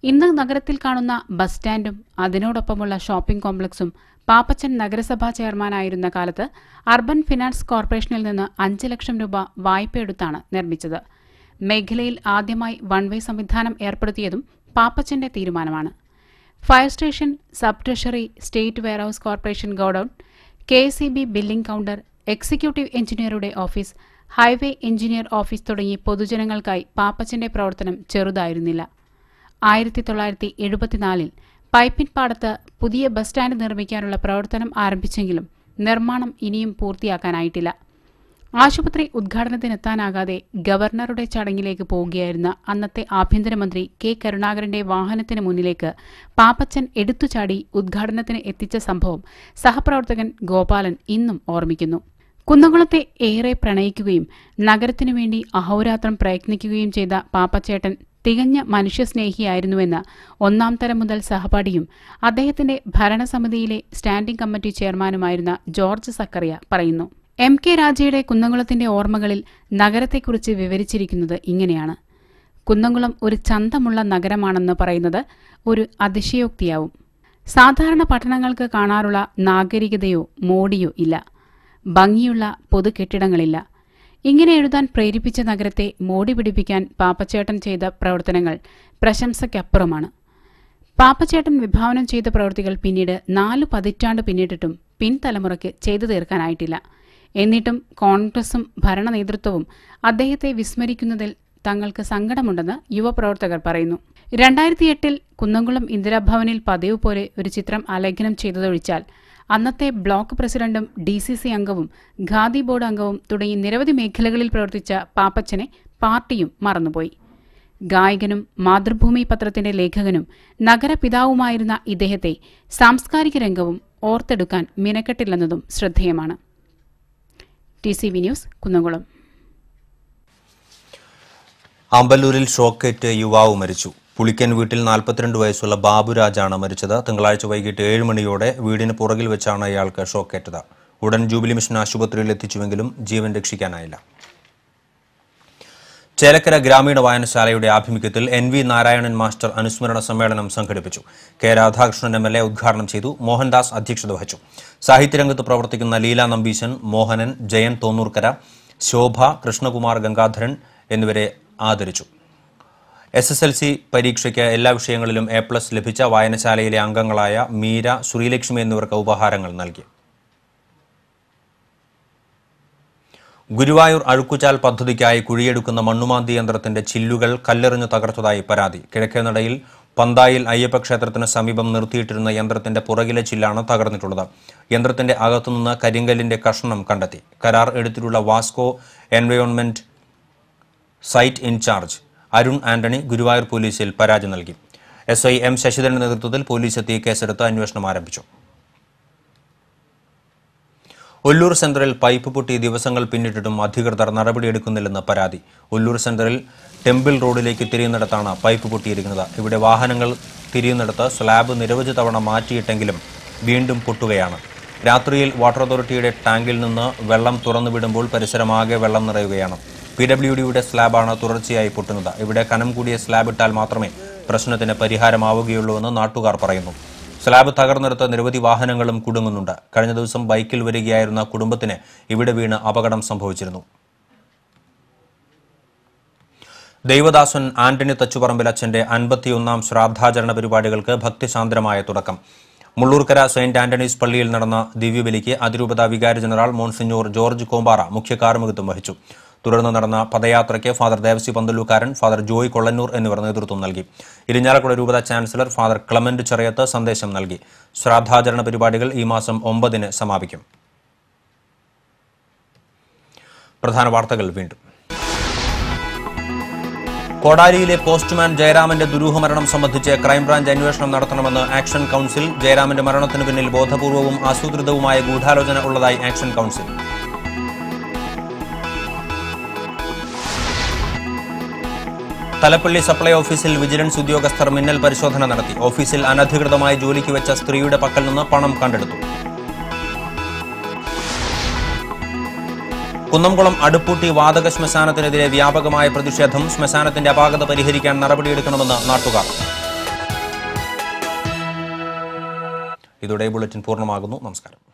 ഇന്ന് നഗരത്തിൽ കാണുന്ന ബസ് സ്റ്റാൻഡും അതിനോടൊപ്പമുള്ള ഷോപ്പിംഗ് കോംപ്ലക്സും പാപ്പച്ചൻ നഗരസഭാ ചെയർമാനായിരുന്ന കാലത്ത് അർബൻ ഫിനാൻസ് കോർപ്പറേഷനിൽ നിന്ന് അഞ്ച് ലക്ഷം രൂപ വായ്പയെടുത്താണ് നിർമ്മിച്ചത് മേഖലയിൽ ആദ്യമായി വൺ വേ സംവിധാനം ഏർപ്പെടുത്തിയതും പാപ്പച്ചന്റെ തീരുമാനമാണ് fire station sub treasury state warehouse corporation godown K S billing counter executive എഞ്ചിനീയറുടെ ഓഫീസ് ഹൈവേ എഞ്ചിനീയർ ഓഫീസ് തുടങ്ങി പൊതുജനങ്ങൾക്കായി പാപ്പച്ചന്റെ പ്രവർത്തനം ചെറുതായിരുന്നില്ല ആയിരത്തി തൊള്ളായിരത്തി എഴുപത്തിനാലിൽ പൈപ്പിൻ പാടത്ത് പുതിയ ബസ് സ്റ്റാൻഡ് നിർമ്മിക്കാനുള്ള പ്രവർത്തനം ആരംഭിച്ചെങ്കിലും നിർമ്മാണം ഇനിയും പൂർത്തിയാക്കാനായിട്ടില്ല ആശുപത്രി ഉദ്ഘാടനത്തിനെത്താനാകാതെ ഗവർണറുടെ ചടങ്ങിലേക്ക് പോവുകയായിരുന്ന അന്നത്തെ ആഭ്യന്തരമന്ത്രി കെ കരുണാകരന്റെ വാഹനത്തിന് മുന്നിലേക്ക് പാപ്പച്ചൻ എടുത്തുചാടി ഉദ്ഘാടനത്തിന് എത്തിച്ച സംഭവം സഹപ്രവർത്തകൻ ഗോപാലൻ ഇന്നും ഓർമ്മിക്കുന്നു കുന്നംകുളത്തെ ഏറെ പ്രണയിക്കുകയും നഗരത്തിനു വേണ്ടി അഹോരാത്രം പ്രയത്നിക്കുകയും ചെയ്ത പാപ്പച്ചേട്ടൻ തികഞ്ഞ മനുഷ്യസ്നേഹിയായിരുന്നുവെന്ന് ഒന്നാം തരം മുതൽ സഹപാഠിയും അദ്ദേഹത്തിന്റെ ഭരണസമിതിയിലെ സ്റ്റാൻഡിംഗ് കമ്മിറ്റി ചെയർമാനുമായിരുന്ന ജോർജ് സക്കറിയ പറയുന്നു എം കെ രാജയുടെ കുന്നംകുളത്തിന്റെ ഓർമ്മകളിൽ നഗരത്തെക്കുറിച്ച് വിവരിച്ചിരിക്കുന്നത് ഇങ്ങനെയാണ് കുന്നംകുളം ഒരു ചന്തമുള്ള നഗരമാണെന്ന് പറയുന്നത് ഒരു അതിശയോക്തിയാവും സാധാരണ പട്ടണങ്ങൾക്ക് കാണാറുള്ള നാഗരികതയോ മോടിയോ ഇല്ല ഭംഗിയുള്ള പൊതു കെട്ടിടങ്ങളില്ല ഇങ്ങനെ എഴുതാൻ പ്രേരിപ്പിച്ച നഗരത്തെ മോടി പിടിപ്പിക്കാൻ പാപ്പച്ചേട്ടൻ ചെയ്ത പ്രവർത്തനങ്ങൾ പ്രശംസയ്ക്കപ്പുറമാണ് പാപ്പച്ചേട്ടൻ വിഭാവനം ചെയ്ത പ്രവൃത്തികൾ പിന്നീട് നാലു പതിറ്റാണ്ട് പിന്നിട്ടിട്ടും പിൻതലമുറയ്ക്ക് ചെയ്തു തീർക്കാനായിട്ടില്ല എന്നിട്ടും കോൺഗ്രസും ഭരണ നേതൃത്വവും അദ്ദേഹത്തെ വിസ്മരിക്കുന്നതിൽ തങ്ങൾക്ക് സങ്കടമുണ്ടെന്ന് യുവപ്രവർത്തകർ പറയുന്നു രണ്ടായിരത്തി എട്ടിൽ കുന്നംകുളം ഇന്ദിരാഭവനിൽ പതിവ് പോലെ ഒരു ചിത്രം ആലേഖനം ചെയ്തതൊഴിച്ചാൽ അന്നത്തെ ബ്ലോക്ക് പ്രസിഡന്റും ഡി സി സി അംഗവും ഖാദി ബോർഡ് അംഗവും തുടങ്ങി നിരവധി മേഖലകളിൽ പ്രവർത്തിച്ച പാപ്പച്ചനെ പാർട്ടിയും മറന്നുപോയി ഗായകനും മാതൃഭൂമി പത്രത്തിന്റെ ലേഖകനും നഗരപിതാവുമായിരുന്ന ഇദ്ദേഹത്തെ സാംസ്കാരിക രംഗവും ഓർത്തെടുക്കാൻ മിനക്കെട്ടില്ലെന്നതും ശ്രദ്ധേയമാണ് T C V news Kunnamkulam അമ്പലൂരിൽ ഷോക്കേറ്റ് യുവാവ് മരിച്ചു പുളിക്കൻ വീട്ടിൽ നാൽപ്പത്തിരണ്ട് വയസ്സുള്ള ബാബുരാജാണ് മരിച്ചത് തിങ്കളാഴ്ച വൈകിട്ട് ഏഴ് മണിയോടെ വീടിന് പുറകിൽ വെച്ചാണ് ഇയാൾക്ക് ഷോക്കേറ്റത് ഉടൻ ജൂബിലി മിഷൻ ആശുപത്രിയിൽ എത്തിച്ചുവെങ്കിലും ജീവൻ രക്ഷിക്കാനായില്ല ചേലക്കര ഗ്രാമീണ വായനശാലയുടെ ആഭിമുഖ്യത്തിൽ എൻ വി നാരായണൻ മാസ്റ്റർ അനുസ്മരണ സമ്മേളനം സംഘടിപ്പിച്ചു K Radhakrishnan M L A ഉദ്ഘാടനം ചെയ്തു മോഹൻദാസ് അധ്യക്ഷത വഹിച്ചു സാഹിത്യരംഗത്ത് പ്രവർത്തിക്കുന്ന ലീല നമ്പീശൻ മോഹനൻ ജയൻ തോന്നൂർക്കര ശോഭ കൃഷ്ണകുമാർ ഗംഗാധരൻ എന്നിവരെ ആദരിച്ചു എസ് എസ് എൽ സി പരീക്ഷയ്ക്ക് എല്ലാ വിഷയങ്ങളിലും എ പ്ലസ് ലഭിച്ച വായനശാലയിലെ അംഗങ്ങളായ മീര ശ്രീലക്ഷ്മി എന്നിവർക്ക് ഉപഹാരങ്ങൾ നൽകി ഗുരുവായൂർ അഴുക്കുചാൽ പദ്ധതിക്കായി കുഴിയെടുക്കുന്ന മണ്ണുമാന്തി യന്ത്രത്തിന്റെ ചില്ലുകൾ കല്ലെറിഞ്ഞു തകർത്തതായി പരാതി കിഴക്കേനടയിൽ പന്തായിൽ അയ്യപ്പ ക്ഷേത്രത്തിന് സമീപം നിർത്തിയിട്ടിരുന്ന യന്ത്രത്തിന്റെ പുറകിലെ ചില്ലാണ് തകർന്നിട്ടുള്ളത് യന്ത്രത്തിന്റെ അകത്തുനിന്ന് കരിങ്കല്ലിന്റെ കഷ്ണം കണ്ടെത്തി കരാർ എടുത്തിട്ടുള്ള Vasco environment site in charge Arun Antony Guruvayur പോലീസിൽ പരാതി നൽകി എസ് ഐ എം ശശിധരന്റെ നേതൃത്വത്തിൽ പോലീസ് എത്തി കേസെടുത്ത് അന്വേഷണം ആരംഭിച്ചു ഒല്ലൂർ സെന്ററിൽ പൈപ്പ് പൊട്ടി ദിവസങ്ങൾ പിന്നിട്ടിട്ടും അധികൃതർ നടപടിയെടുക്കുന്നില്ലെന്ന് പരാതി ഒല്ലൂർ സെന്ററിൽ ടെമ്പിൾ റോഡിലേക്ക് തിരിയുന്നിടത്താണ് പൈപ്പ് പൊട്ടിയിരിക്കുന്നത് ഇവിടെ വാഹനങ്ങൾ തിരിയുന്നിടത്ത് സ്ലാബ് നിരവധി തവണ മാറ്റിയിട്ടെങ്കിലും വീണ്ടും പൊട്ടുകയാണ് രാത്രിയിൽ വാട്ടർ അതോറിറ്റിയുടെ ടാങ്കിൽ നിന്ന് വെള്ളം തുറന്നുവിടുമ്പോൾ പരിസരമാകെ വെള്ളം നിറയുകയാണ് പി ഡബ്ല്യു ഡിയുടെ സ്ലാബാണ് തുടർച്ചയായി പൊട്ടുന്നത് ഇവിടെ കനം കൂടിയ സ്ലാബ് ഇട്ടാൽ മാത്രമേ പ്രശ്നത്തിന് പരിഹാരമാവുകയുള്ളൂവെന്ന് നാട്ടുകാർ പറയുന്നു സ്ലാബ് തകർന്നെടുത്ത നിരവധി വാഹനങ്ങളും കുടുങ്ങുന്നുണ്ട് കഴിഞ്ഞ ദിവസം ബൈക്കിൽ വരികയായിരുന്ന കുടുംബത്തിന് ഇവിടെ വീണ് അപകടം സംഭവിച്ചിരുന്നു ദൈവദാസൻ ആന്റണി തച്ചുപറമ്പിൽ അച്ഛന്റെ അൻപത്തിയൊന്നാം ശ്രാദ്ധാചരണ പരിപാടികൾക്ക് ഭക്തിസാന്ദ്രമായ തുടക്കം മുള്ളൂർക്കര സെയിന്റ് ആന്റണീസ് പള്ളിയിൽ നടന്ന ദിവ്യബലിക്ക് അതിരൂപത വികാരി ജനറൽ മോൺസിഞ്ഞൂർ ജോർജ് കോമ്പാറ മുഖ്യ കാർമ്മികത്വം വഹിച്ചു തുടർന്ന് നടന്ന പദയാത്രയ്ക്ക് father Devasi Panthalookkaran father Joy Kollannur എന്നിവർ നേതൃത്വം നൽകി ഇരിഞ്ഞാലക്കുട രൂപത ചാൻസലർ ഫാദർ ക്ലമന്റ് ചെറിയത്ത് സന്ദേശം നൽകി ശ്രാദ്ധാചരണ പരിപാടികൾ ഈ മാസം ഒമ്പതിന് സമാപിക്കും പ്രധാന വാർത്തകൾ വീണ്ടും കോടാലിയിലെ പോസ്റ്റ്മാൻ ജയരാമന്റെ ദുരൂഹമരണം സംബന്ധിച്ച് ക്രൈംബ്രാഞ്ച് അന്വേഷണം നടത്തണമെന്ന് ആക്ഷൻ കൌൺസിൽ ജയരാമന്റെ മരണത്തിന് പിന്നിൽ ബോധപൂർവവും ആസൂത്രിതവുമായ ഗൂഢാലോചന ഉള്ളതായി ആക്ഷൻ കൌൺസിൽ തലപ്പള്ളി സപ്ലൈ ഓഫീസിൽ വിജിലൻസ് ഉദ്യോഗസ്ഥർ മിന്നൽ പരിശോധന നടത്തി ഓഫീസിൽ അനധികൃതമായി ജോലിക്ക് വെച്ച സ്ത്രീയുടെ പക്കൽ നിന്ന് പണം കണ്ടെടുത്തു കുന്നംകുളം അടുപ്പൂട്ടി വാതക ശ്മശാനത്തിനെതിരെ വ്യാപകമായ പ്രതിഷേധം ശ്മശാനത്തിന്റെ അപാകത പരിഹരിക്കാൻ നടപടിയെടുക്കണമെന്ന് നാട്ടുകാർ ഇതോടെ ബുള്ളറ്റിൻ പൂർണ്ണമാകുന്നു നമസ്കാരം